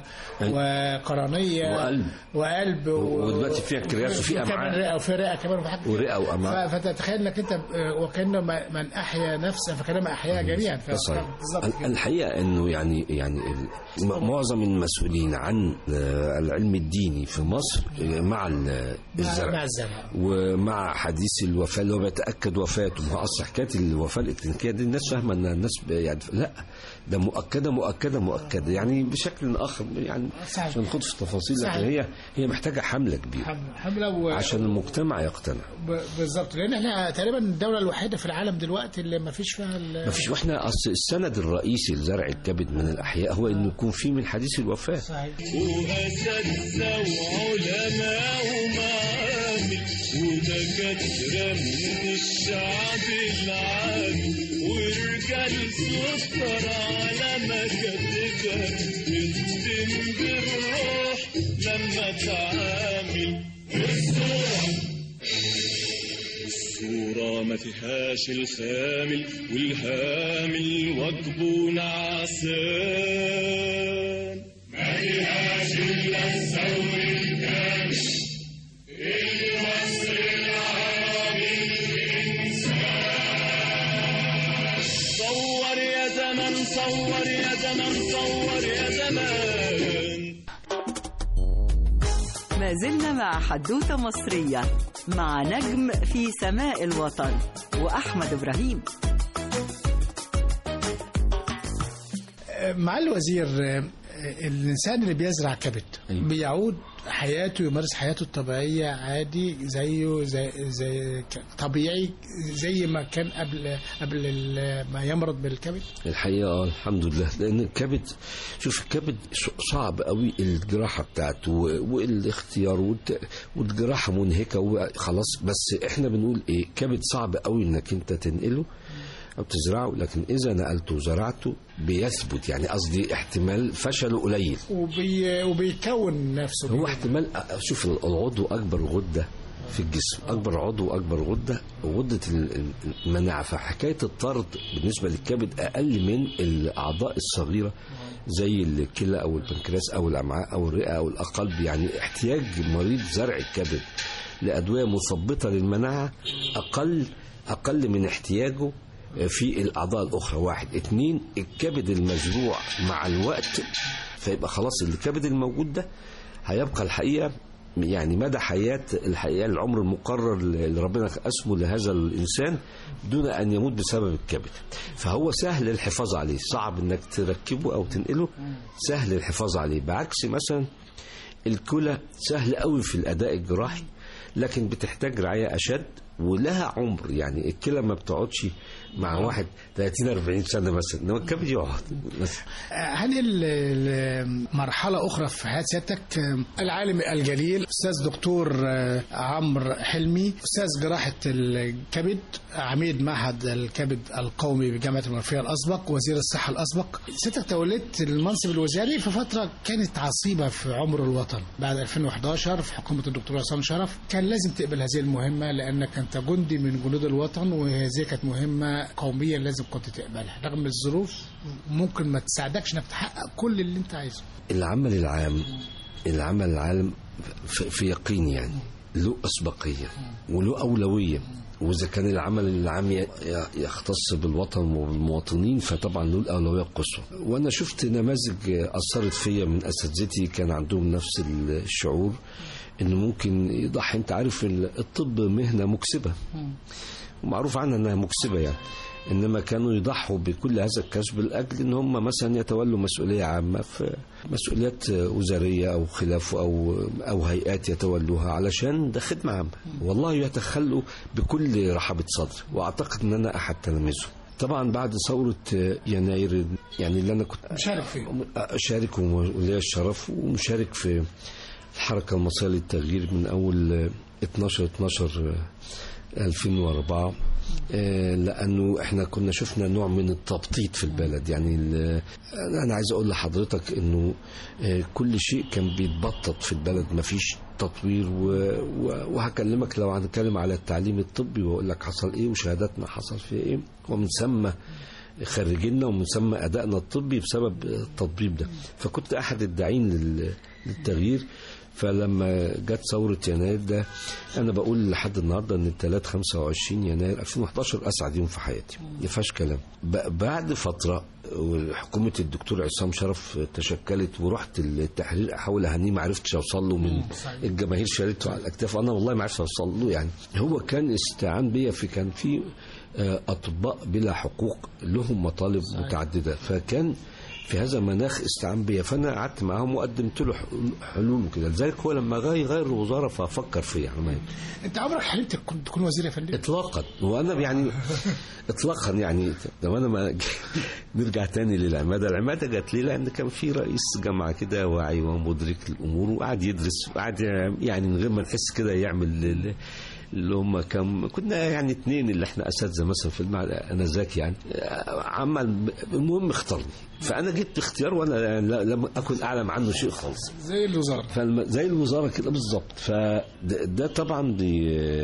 وقرنيه وقلب. وقلب و- ودلوقتي في انكرياس وفي كمان أمعاء. رئه وفي رئه كمان وفي حاجه ورئه وامعاء ف- فتتخيل انك انت آه، وكانه ما- من احيا نفسه فكانما احيا جميعا ف- ده صحيح. بالظبط ال- كده. الحقيقه انه يعني يعني ال- م- معظم المسؤولين عن آه، العلم الديني في مصر آه، مع ال- مع الزرع الزرع ومع حديث الوفاه اللي هو بيتاكد وفاته ما هو اصل حكايه الوفاه الإكلينيكية دي الناس فاهمه ان الناس ب- يعني لا ده مؤكده مؤكده مؤكده يعني بشكل اخر يعني صحيح. عشان نخوض في التفاصيل صحيح. لكن هي هي محتاجه حمله كبيره حملة- حملة و... عشان المجتمع يقتنع ب- بالظبط لان احنا تقريبا الدوله الوحيده في العالم دلوقتي اللي ما فيش فيها ال- ما فيش واحنا اصل السند الرئيسي لزرع الكبد من الاحياء هو انه يكون فيه من حديث الوفاه صحيح وأساتذة وعلماء ومعامل ودكاترة من الشعب العامي ورجال سكر على مكاتبها تختم بالروح لما تعامل الصوح صورة ما فيهاش الخامل والهامل وجبه نعسان ما فيهاش إلا الثور الكامل المصر العربي الإنسان صور يا زمن صور يا زمن صور يا زمان ما زلنا مع حدوتة مصرية مع نجم في سماء الوطن وأحمد إبراهيم مع الوزير آه، الانسان اللي بيزرع كبد أيوة. بيعود حياته يمارس حياته الطبيعيه عادي زيه زي زي ك- طبيعي زي ما كان قبل قبل ال- ما يمرض بالكبد الحقيقه اه الحمد لله لان الكبد شوف الكبد ش- صعب قوي الجراحه بتاعته و- والاختيار والت- والجراحه منهكه وخلاص بس احنا بنقول ايه كبد صعب قوي انك انت تنقله او تزرعه لكن اذا نقلته وزرعته بيثبت يعني قصدي احتمال فشله قليل وبي وبيكون نفسه هو احتمال شوف العضو اكبر غده في الجسم اكبر عضو اكبر غده غده ال- المناعه فحكايه الطرد بالنسبه للكبد اقل من الاعضاء الصغيره زي الكلى او البنكرياس او الامعاء او الرئه او القلب يعني احتياج مريض زرع الكبد لادويه مثبطه للمناعه اقل اقل من احتياجه في الاعضاء الاخرى واحد اتنين الكبد المزروع مع الوقت فيبقى خلاص الكبد الموجود ده هيبقى الحقيقه يعني مدى حياه الحقيقه العمر المقرر اللي ربنا قسمه لهذا الانسان دون ان يموت بسبب الكبد فهو سهل الحفاظ عليه صعب انك تركبه او تنقله سهل الحفاظ عليه بعكس مثلا الكلى سهل قوي في الاداء الجراحي لكن بتحتاج رعايه اشد ولها عمر يعني الكلى ما بتقعدش مع واحد 30 40 سنه مثلا انما الكبد يقعد مثلا هل ال- ال- مرحلة أخرى في حياة سيادتك العالم الجليل أستاذ دكتور آه، عمرو حلمي أستاذ جراحة الكبد عميد معهد الكبد القومي بجامعة المنوفية الأسبق وزير الصحة الأسبق سيادتك تولدت المنصب الوزاري في فترة كانت عصيبة في عمر الوطن بعد 2011 في حكومة الدكتور عصام شرف كان لازم تقبل هذه المهمة لأنك أنت جندي من جنود الوطن وهذه كانت مهمة قومية لازم كنت تقبلها رغم الظروف ممكن ما تساعدكش انك تحقق كل اللي انت عايزه العمل العام العمل العام في في يقين يعني له أسبقية وله أولوية وإذا كان العمل العام ي- يختص بالوطن وبالمواطنين فطبعا له الأولوية القصوى وأنا شفت نماذج أثرت فيا من أساتذتي كان عندهم نفس الشعور إنه ممكن يضحي أنت عارف الطب مهنة مكسبة ومعروف عنها انها مكسبه يعني انما كانوا يضحوا بكل هذا الكسب لاجل ان هم مثلا يتولوا مسؤوليه عامه في مسؤوليات وزاريه او خلافه او او هيئات يتولوها علشان ده خدمه عامه والله يتخلوا بكل رحابه صدر واعتقد ان انا احد تلاميذهم طبعا بعد ثورة يناير يعني اللي أنا كنت مشارك فيه أشارك ولي الشرف ومشارك في الحركة المصرية للتغيير من أول 12 12 2004 آه، لانه احنا كنا شفنا نوع من التبطيط في البلد يعني ال- انا عايز اقول لحضرتك انه آه، كل شيء كان بيتبطط في البلد ما فيش تطوير و- و- وهكلمك لو هنتكلم على التعليم الطبي واقول لك حصل ايه وشهاداتنا حصل فيها ايه ومن ثم خريجينا ومن ثم ادائنا الطبي بسبب التطبيب ده فكنت احد الداعين لل- للتغيير فلما جت ثورة يناير ده أنا بقول لحد النهاردة إن الثلاث 25 يناير 2011 أسعد يوم في حياتي ما فيهاش كلام ب- بعد فترة حكومة الدكتور عصام شرف تشكلت ورحت التحرير أحاول أهنيه ما عرفتش أوصل له من الجماهير شالته على الأكتاف أنا والله ما عرفت أوصل له يعني هو كان استعان بيا في كان في آه، أطباء بلا حقوق لهم مطالب متعددة فكان في هذا المناخ استعان بيا فانا قعدت معاهم وقدمت له حلول- حلول وكده لذلك هو لما جاي يغير الوزاره ففكر فيا عمال انت عمرك حلمت تكون تكون وزير يا فندم اطلاقا وانا يعني اطلاقا يعني لو انا ما نرجع تاني للعماده العماده جت لي لان كان في رئيس جامعه كده واعي ومدرك للامور وقعد يدرس وقعد يعني من غير ما نحس كده يعمل ال- اللي هم كم كنا يعني اثنين اللي احنا اساتذه مثلا في المعهد انا ذاك يعني عمل المهم اختارني فانا جيت باختيار وانا لا- لم اكن اعلم عنه شيء خالص زي الوزاره فالم... زي الوزاره كده بالظبط فده ده طبعا دي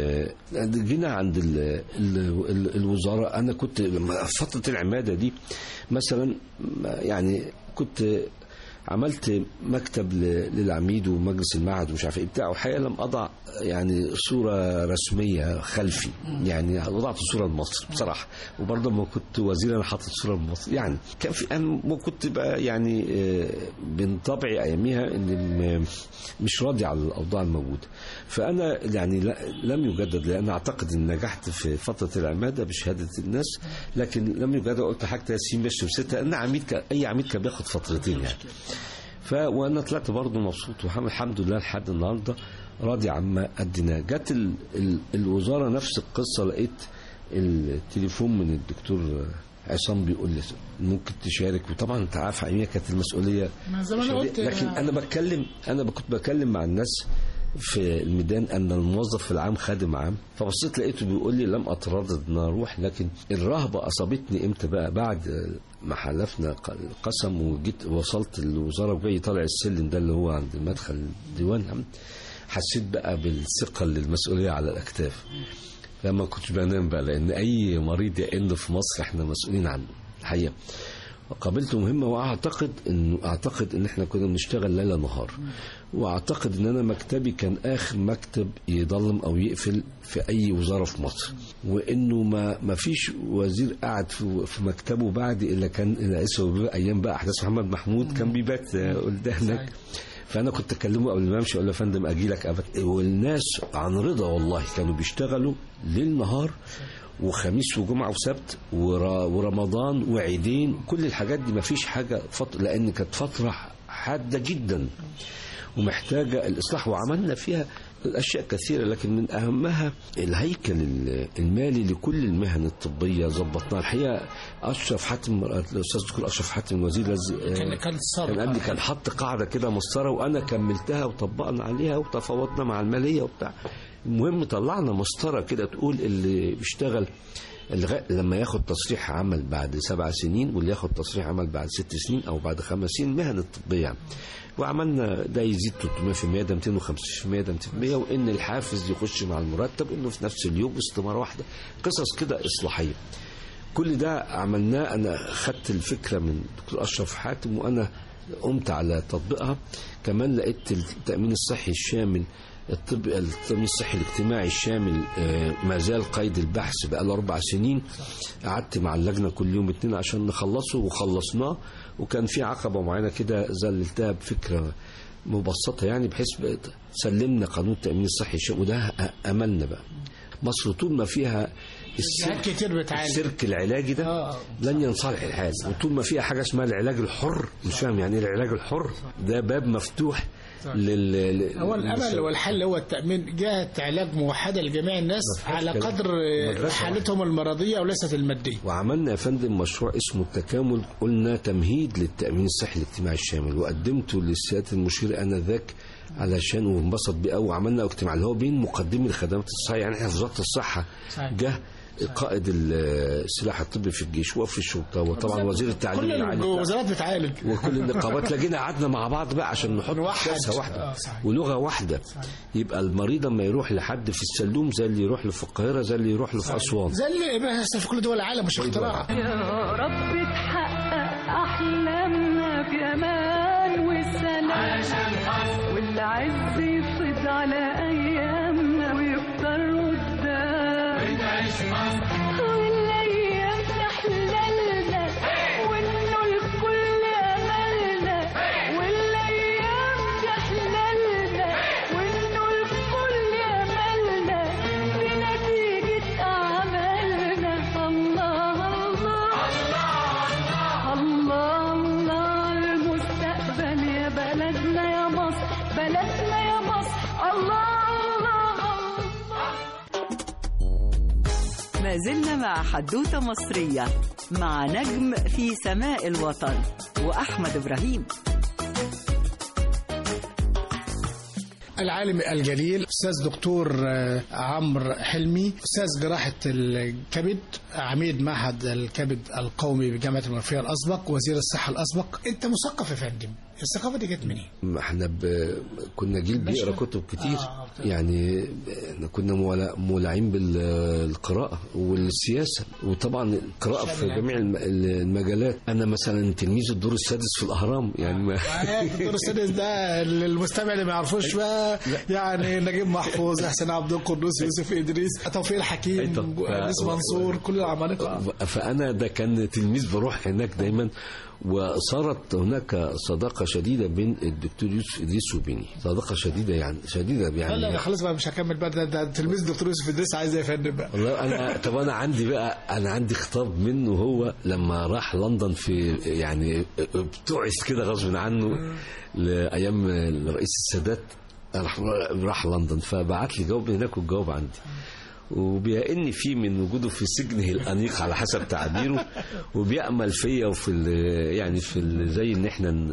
دي جينا عند ال... ال... ال... الوزاره انا كنت لما فتره العماده دي مثلا يعني كنت عملت مكتب ل- للعميد ومجلس المعهد ومش عارف ايه بتاع الحقيقه لم اضع يعني صوره رسميه خلفي يعني وضعت صوره لمصر بصراحه وبرضه لما كنت وزير انا حاطط صوره لمصر يعني كان في انا كنت بقى يعني آه، من طبعي اياميها ان م- مش راضي على الاوضاع الموجوده فانا يعني لا- لم يجدد لان اعتقد ان نجحت في فتره العماده بشهاده الناس لكن لم يجدد قلت حاجه ياسين باشا ستة ان عميد ك... اي عميد كان بياخد فترتين يعني ف وانا طلعت برضه مبسوط والحمد الحمد لله لحد النهارده راضي عما اديناه جت ال... ال... الوزاره نفس القصه لقيت التليفون من الدكتور عصام بيقول لي ممكن تشارك وطبعا انت عارف اياميها كانت المسؤوليه ما زي ما انا شديد. قلت لكن انا بتكلم انا كنت بتكلم مع الناس في الميدان ان الموظف في العام خادم عام فبصيت لقيته بيقول لي لم اتردد ان اروح لكن الرهبه اصابتني امتى بقى بعد ما حلفنا ق- القسم وجيت وصلت الوزاره وجاي طالع السلم ده اللي هو عند مدخل الديوان حسيت بقى بالثقه للمسؤوليه على الاكتاف فما كنتش بنام بقى لان اي مريض يئن في مصر احنا مسؤولين عنه الحقيقه قابلت مهمه واعتقد انه اعتقد ان احنا كنا بنشتغل ليل نهار واعتقد ان انا مكتبي كان اخر مكتب يضلم او يقفل في اي وزاره في مصر وانه ما ما فيش وزير قعد في في مكتبه بعد الا كان لسه ايام بقى احداث محمد محمود كان بيبات آه، قدام هناك فانا كنت اكلمه قبل ما امشي اقول له يا فندم اجي لك أبد والناس عن رضا والله كانوا بيشتغلوا ليل نهار وخميس وجمعه وسبت ورا- ورمضان وعيدين كل الحاجات دي ما فيش حاجه فترة لان كانت فتره حاده جدا ومحتاجه الاصلاح وعملنا فيها الاشياء كثيره لكن من اهمها الهيكل ال- المالي لكل المهن الطبيه ظبطناه الحقيقه اشرف حاتم الاستاذ الدكتور اشرف حاتم الوزير لز- كان كان السابق كان قبلي كان حط قاعده كده مسطره وانا كملتها وطبقنا عليها وتفاوضنا مع الماليه وبتاع المهم طلعنا مسطره كده تقول اللي بيشتغل الغ... لما ياخد تصريح عمل بعد سبع سنين واللي ياخد تصريح عمل بعد ست سنين او بعد خمس سنين مهن الطبيه يعني. وعملنا ده يزيد 300% ده 250% ده 200% وان الحافز يخش مع المرتب انه في نفس اليوم باستماره واحده قصص كده اصلاحيه كل ده عملناه انا خدت الفكره من دكتور اشرف حاتم وانا قمت على تطبيقها كمان لقيت التامين الصحي الشامل الطب التامين الصحي الاجتماعي الشامل آه، ما زال قيد البحث بقى له اربع سنين قعدت مع اللجنه كل يوم اتنين عشان نخلصه وخلصناه وكان في عقبه معينه كده زللتها بفكره مبسطه يعني بحيث بقت- سلمنا قانون التامين الصحي الشامل وده املنا بقى مصر طول ما فيها السلك حاجات كتير بتعالج السيرك العلاجي ده آه. لن ينصلح الحال وطول ما فيها حاجه اسمها العلاج الحر مش فاهم يعني ايه العلاج الحر ده باب مفتوح لل لل- هو الامل للمسا- والحل هو التامين جهه علاج موحده لجميع الناس فيهاش على كلام. قدر مدرسة حالتهم المرضيه وليست الماديه وعملنا يا فندم مشروع اسمه التكامل قلنا تمهيد للتامين الصحي الاجتماعي الشامل وقدمته للسياده المشير انذاك علشان وانبسط بيه قوي وعملنا اجتماع اللي هو بين مقدمي الخدمات الصحيه يعني احنا في وزاره الصحه صحيح. جه قائد السلاح الطبي في الجيش وفي الشرطه وطبعا وزير التعليم كل العالي الوزارات بتعالج وكل النقابات لجينا قعدنا مع بعض بقى عشان نحط نوحد. سياسه واحده آه، صحيح. ولغه واحده يبقى المريض اما يروح لحد في السلوم زي اللي يروح له في القاهره زي اللي يروح له في اسوان زي اللي بيحصل في كل دول العالم مش اختراع يا رب تحقق أحلامنا بأمان وسلام والعز يفيض على أيامنا ويفضل قدام والأيام تحللنا وإنه الكل أملنا والأيام تحللنا وإنه الكل أملنا بنتيجة أعمالنا الله الله الله الله المستقبل يا بلدنا يا مصر بلدنا يا مصر الله الله الله ما زلنا مع حدوتة مصرية مع نجم في سماء الوطن وأحمد إبراهيم العالم الجليل استاذ دكتور آه، عمرو حلمي استاذ جراحه الكبد عميد معهد الكبد القومي بجامعه المنوفيه الاسبق وزير الصحه الاسبق انت مثقف يا فندم الثقافه دي جت منين؟ ما احنا ب... كنا جيل بيقرا كتب كتير آه، يعني احنا كنا مولع- مولعين بالقراءه والسياسه وطبعا القراءه في جميع الم- المجالات انا مثلا تلميذ الدور السادس في الاهرام يعني ما الدكتور السادس ده المستمع اللي ما يعرفوش بقى يعني نجيب محفوظ احسن عبد القدوس يوسف ادريس توفيق الحكيم أيوة. انيس منصور كل العمالقه فانا ده كان تلميذ بروح هناك دايما وصارت هناك صداقه شديده بين الدكتور يوسف ادريس وبيني صداقه شديده يعني شديده لا يعني لا خلاص بقى مش هكمل بقى ده, ده تلميذ دكتور يوسف ادريس عايز إيه يا فندم بقى والله انا طب انا عندي بقى انا عندي خطاب منه هو لما راح لندن في يعني ابتعث كده غصب عنه لايام الرئيس السادات راح راح لندن فبعت لي جواب هناك والجواب عندي وبيئن فيه من وجوده في سجنه الانيق على حسب تعبيره وبيامل فيا وفي ال- يعني في ال- زي ان احنا ن-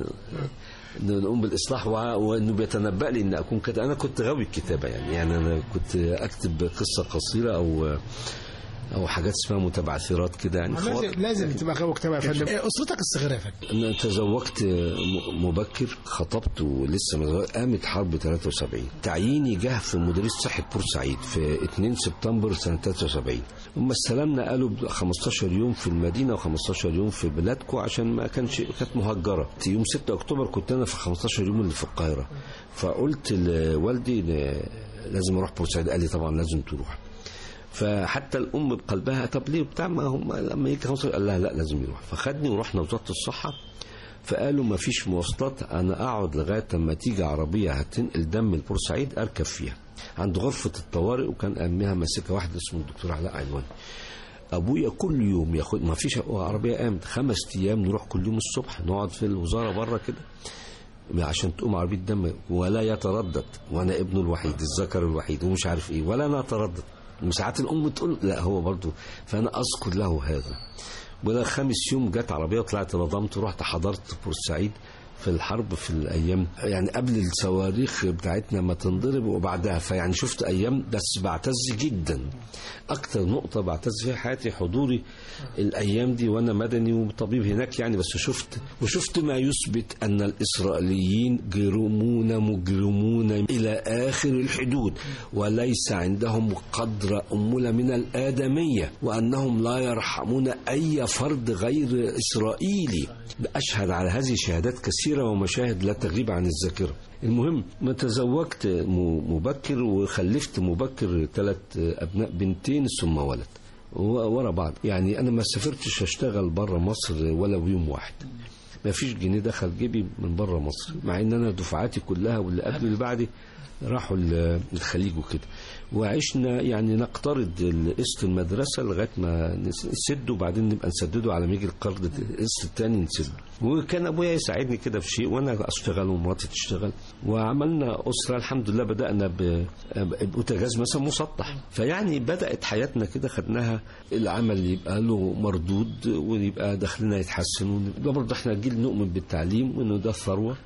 ن- نقوم بالاصلاح وع- وانه بيتنبأ لي ان اكون كده انا كنت غاوي الكتابه يعني يعني انا كنت اكتب قصه قصيره او او حاجات اسمها متبعثرات كده يعني لازم خواطر. لازم تبقى غاوي كتابه يا فندم إيه اسرتك الصغيره يا فندم انا تزوجت م- مبكر خطبت ولسه متزوج قامت حرب 73 تعييني جه في مديريه صحه بورسعيد في 2 سبتمبر سنه 73 هم استلمنا قالوا ب 15 يوم في المدينه و15 يوم في بلادكم عشان ما كانش كانت مهجره يوم 6 اكتوبر كنت انا في 15 يوم اللي في القاهره فقلت لوالدي ل- لازم اروح بورسعيد قال لي طبعا لازم تروح فحتى الام بقلبها طب ليه بتاع ما هم لما يجي 15 قال لها لا لازم يروح فخدني ورحنا وزاره الصحه فقالوا ما فيش مواصلات انا اقعد لغايه لما تيجي عربيه هتنقل دم البورسعيد اركب فيها عند غرفه الطوارئ وكان امها ماسكه واحد اسمه الدكتور علاء علوان ابويا كل يوم ياخد ما فيش عربيه قامت خمس ايام نروح كل يوم الصبح نقعد في الوزاره بره كده عشان تقوم عربيه دم ولا يتردد وانا ابنه الوحيد الذكر الوحيد ومش عارف ايه ولا انا اتردد وساعات الام تقول لا هو برضه فانا اذكر له هذا ولا خامس يوم جت عربيه وطلعت رضمت ورحت حضرت بورسعيد في الحرب في الايام يعني قبل الصواريخ بتاعتنا ما تنضرب وبعدها فيعني شفت ايام بس بعتز جدا اكتر نقطه بعتز فيها حياتي حضوري الايام دي وانا مدني وطبيب هناك يعني بس شفت وشفت ما يثبت ان الاسرائيليين جرمون مجرمون الى اخر الحدود وليس عندهم قدر امول من الادميه وانهم لا يرحمون اي فرد غير اسرائيلي اشهد على هذه شهادات كثيره ومشاهد لا تغيب عن الذاكره المهم ما تزوجت م- مبكر وخلفت مبكر ثلاث ابناء بنتين ثم ولد و- ورا بعض يعني انا ما سافرتش اشتغل بره مصر ولا يوم واحد ما فيش جنيه دخل جيبي من بره مصر مع ان انا دفعاتي كلها واللي قبلي واللي بعدي راحوا ال- الخليج وكده وعشنا يعني نقترض قسط المدرسه لغايه ما نس- نسده وبعدين نبقى نسدده على ما يجي القرض القسط الثاني نسده وكان ابويا يساعدني كده في شيء وانا اشتغل ومراتي تشتغل وعملنا اسره الحمد لله بدانا ب- ببوتاجاز مثلا مسطح فيعني بدات حياتنا كده خدناها العمل يبقى له مردود ويبقى دخلنا يتحسن ونبقى برضه احنا جيل نؤمن بالتعليم وانه ده ثروه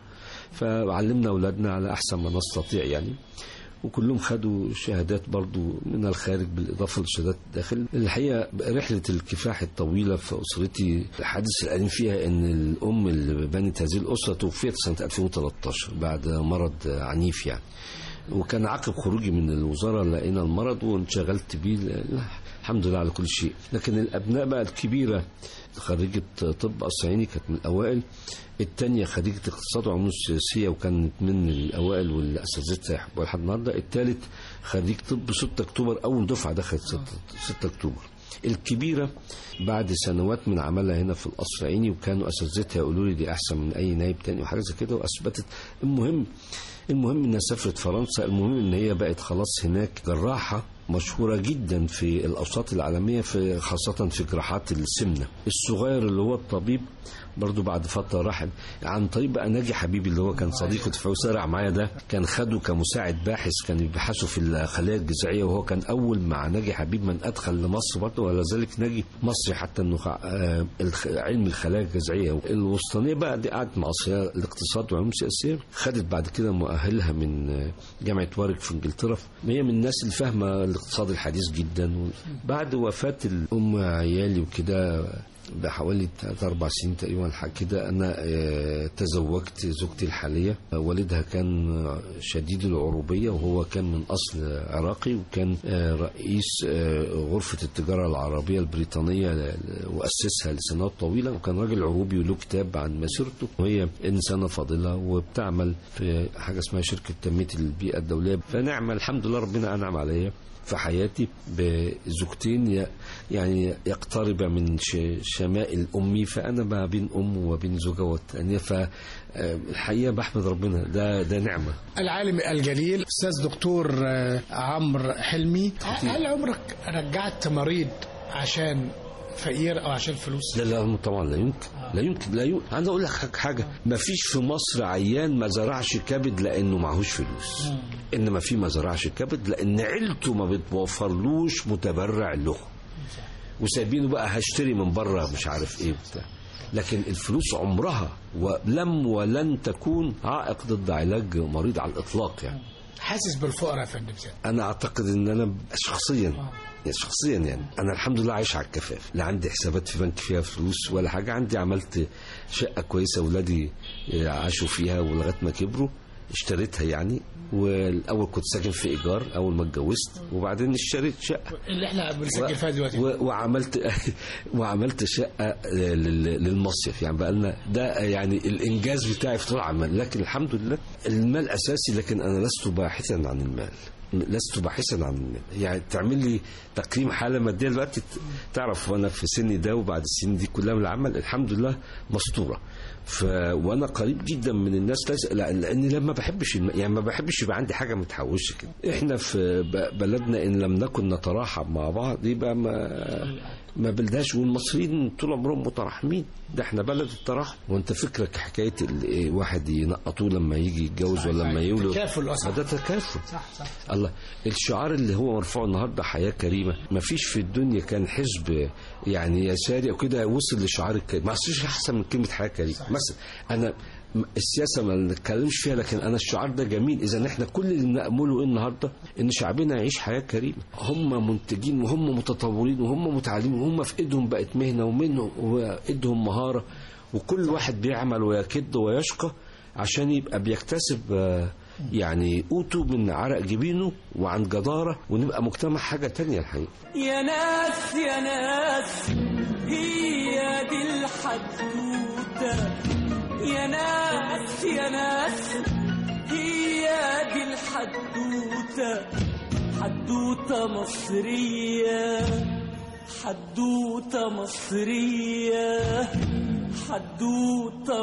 فعلمنا اولادنا على احسن ما نستطيع يعني وكلهم خدوا شهادات برضو من الخارج بالإضافة لشهادات الداخل الحقيقة رحلة الكفاح الطويلة في أسرتي الحادث الأليم فيها أن الأم اللي بنت هذه الأسرة توفيت سنة 2013 بعد مرض عنيف يعني وكان عقب خروجي من الوزارة لقينا المرض وانشغلت بيه ل- الحمد لله على كل شيء لكن الأبناء بقى الكبيرة خريجة طب أصعيني كانت من الأوائل الثانية خريجة اقتصاد وعلوم سياسية وكانت من الأوائل واللي أساتذتها يحبوها لحد النهاردة الثالث خريج طب 6 أكتوبر أول دفعة دخلت 6 أكتوبر الكبيرة بعد سنوات من عملها هنا في القصر عيني وكانوا أساتذتها يقولوا لي دي أحسن من أي نايب تاني وحاجة زي كده وأثبتت المهم المهم انها سافرت فرنسا المهم ان هي بقت خلاص هناك جراحه مشهورة جدا في الأوساط العالمية في خاصة في جراحات السمنة الصغير اللي هو الطبيب برضو بعد فترة راح عن طريق بقى ناجي حبيبي اللي هو كان صديقه في وسارع معايا ده كان خده كمساعد باحث كان بيبحثوا في الخلايا الجذعية وهو كان أول مع ناجي حبيب من أدخل لمصر برضه ولا ذلك ناجي مصري حتى إنه آه، الخ- علم الخلايا الجذعية الوسطانية بقى دي قعدت مع أصلها الاقتصاد وعلوم سياسية خدت بعد كده مؤهلها من آه، جامعة وارك في إنجلترا هي من الناس اللي فاهمة الاقتصاد الحديث جدا بعد وفاة الأم عيالي وكده بحوالي 3 4 سنين تقريبا حاجه كده انا آه، تزوجت زوجتي الحاليه آه، والدها كان آه، شديد العروبيه وهو كان من اصل عراقي وكان آه، رئيس آه، غرفه التجاره العربيه البريطانيه ل- واسسها لسنوات طويله وكان راجل عروبي وله كتاب عن مسيرته وهي انسانه فاضله وبتعمل في حاجه اسمها شركه تنميه البيئه الدوليه فنعمه الحمد لله ربنا انعم عليا في حياتي بزوجتين ي- يعني يقترب من ش- شمائل امي فانا ما بين ام وبين زوجه والثانيه فالحقيقه بحمد ربنا ده ده نعمه العالم الجليل استاذ دكتور آه، عمرو حلمي هل عمرك رجعت مريض عشان فقير او عشان فلوس لا لا طبعا لا يمكن لا يمكن لا يمكن عايز اقول لك حاجة- حاجه ما فيش في مصر عيان ما زرعش كبد لانه معهوش فلوس انما في ما زرعش كبد لان عيلته ما بتوفرلوش متبرع له وسايبينه بقى هشتري من بره مش عارف ايه بتاع لكن الفلوس عمرها ولم ولن تكون عائق ضد علاج مريض على الاطلاق يعني حاسس بالفقر يا فندم زياد انا اعتقد ان انا شخصيا يعني شخصيا يعني انا الحمد لله عايش على الكفاف لا عندي حسابات في بنك فيها فلوس ولا حاجه عندي عملت شقه كويسه اولادي عاشوا فيها ولغايه ما كبروا اشتريتها يعني والاول كنت ساكن في ايجار اول ما اتجوزت وبعدين اشتريت شقه اللي احنا بنسجل فيها دلوقتي و- وعملت وعملت شقه لل- للمصيف يعني بقى لنا ده يعني الانجاز بتاعي في طول عمل لكن الحمد لله المال اساسي لكن انا لست باحثا عن المال لست باحثا عن المال يعني تعمل لي تقييم حاله ماديه دلوقتي ت- تعرف وانا في سني ده وبعد السن دي كلها من العمل الحمد لله مستوره ف وانا قريب جدا من الناس ليس لا- لاني لما بحبش الم... يعني ما بحبش يبقى عندي حاجه متحوشه كده احنا في ب- بلدنا ان لم نكن نتراحم مع بعض يبقى ما ما بلدهاش والمصريين طول عمرهم متراحمين ده احنا بلد التراحم وانت فكرك حكايه ال- إيه واحد ينقطوه لما يجي يتجوز ولا لما يولد تكافل أصلا. ده تكافل صح صح الله الشعار اللي هو مرفوع النهارده حياه كريمه ما فيش في الدنيا كان حزب يعني يساري او كده وصل لشعار الكريم ما فيش احسن من كلمه حياه كريمه مثلا انا م- السياسه ما نتكلمش فيها لكن انا الشعار ده جميل اذا احنا كل اللي نامله ايه النهارده ان شعبنا يعيش حياه كريمه هم منتجين وهم متطورين وهم متعلمين وهم في ايدهم بقت مهنه ومنهم وايدهم مهاره وكل واحد بيعمل ويكد ويشقى عشان يبقى بيكتسب آه، يعني قوته من عرق جبينه وعن جدارة ونبقى مجتمع حاجة تانية الحقيقة يا ناس يا ناس هي دي الحدوتة يا ناس يا ناس هي دي الحدوتة حدوتة مصرية حدوتة مصرية حدوتة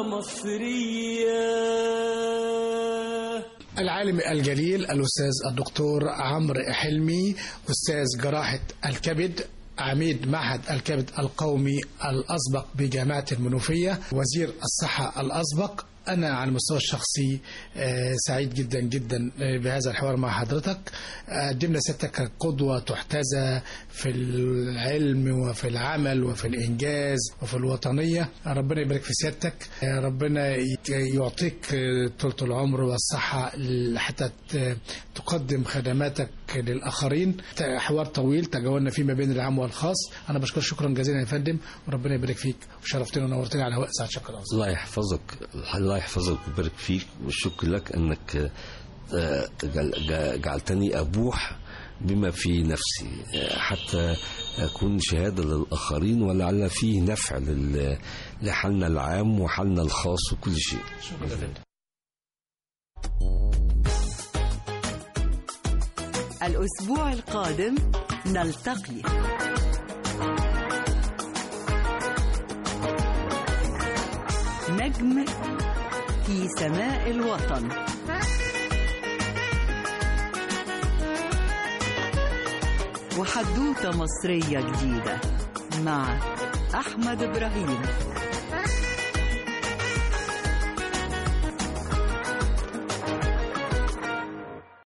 مصرية العالم الجليل الأستاذ الدكتور عمرو حلمي أستاذ جراحة الكبد عميد معهد الكبد القومي الأسبق بجامعة المنوفية وزير الصحة الأسبق أنا على المستوى الشخصي آه، سعيد جدا جدا آه، بهذا الحوار مع حضرتك آه، قدمنا سيادتك قدوة تحتذى في العلم وفي العمل وفي الإنجاز وفي الوطنية ربنا يبارك في سيادتك آه، ربنا يت- يعطيك آه، طولة العمر والصحة ل- حتى ت- تقدم خدماتك للآخرين ت- حوار طويل تجاوزنا فيه ما بين العام والخاص أنا بشكر شكرا جزيلا يا فندم وربنا يبارك فيك وشرفتنا ونورتنا على هواء ساعة شكرا الله يحفظك الله يحفظك ويبارك فيك والشكر لك أنك آه، جعل- جع- جعلتني أبوح بما في نفسي آه، حتى أكون شهادة للآخرين ولعل فيه نفع لل- لحالنا العام وحالنا الخاص وكل شيء الأسبوع القادم نلتقي نجم في سماء الوطن وحدوتة مصرية جديدة مع أحمد إبراهيم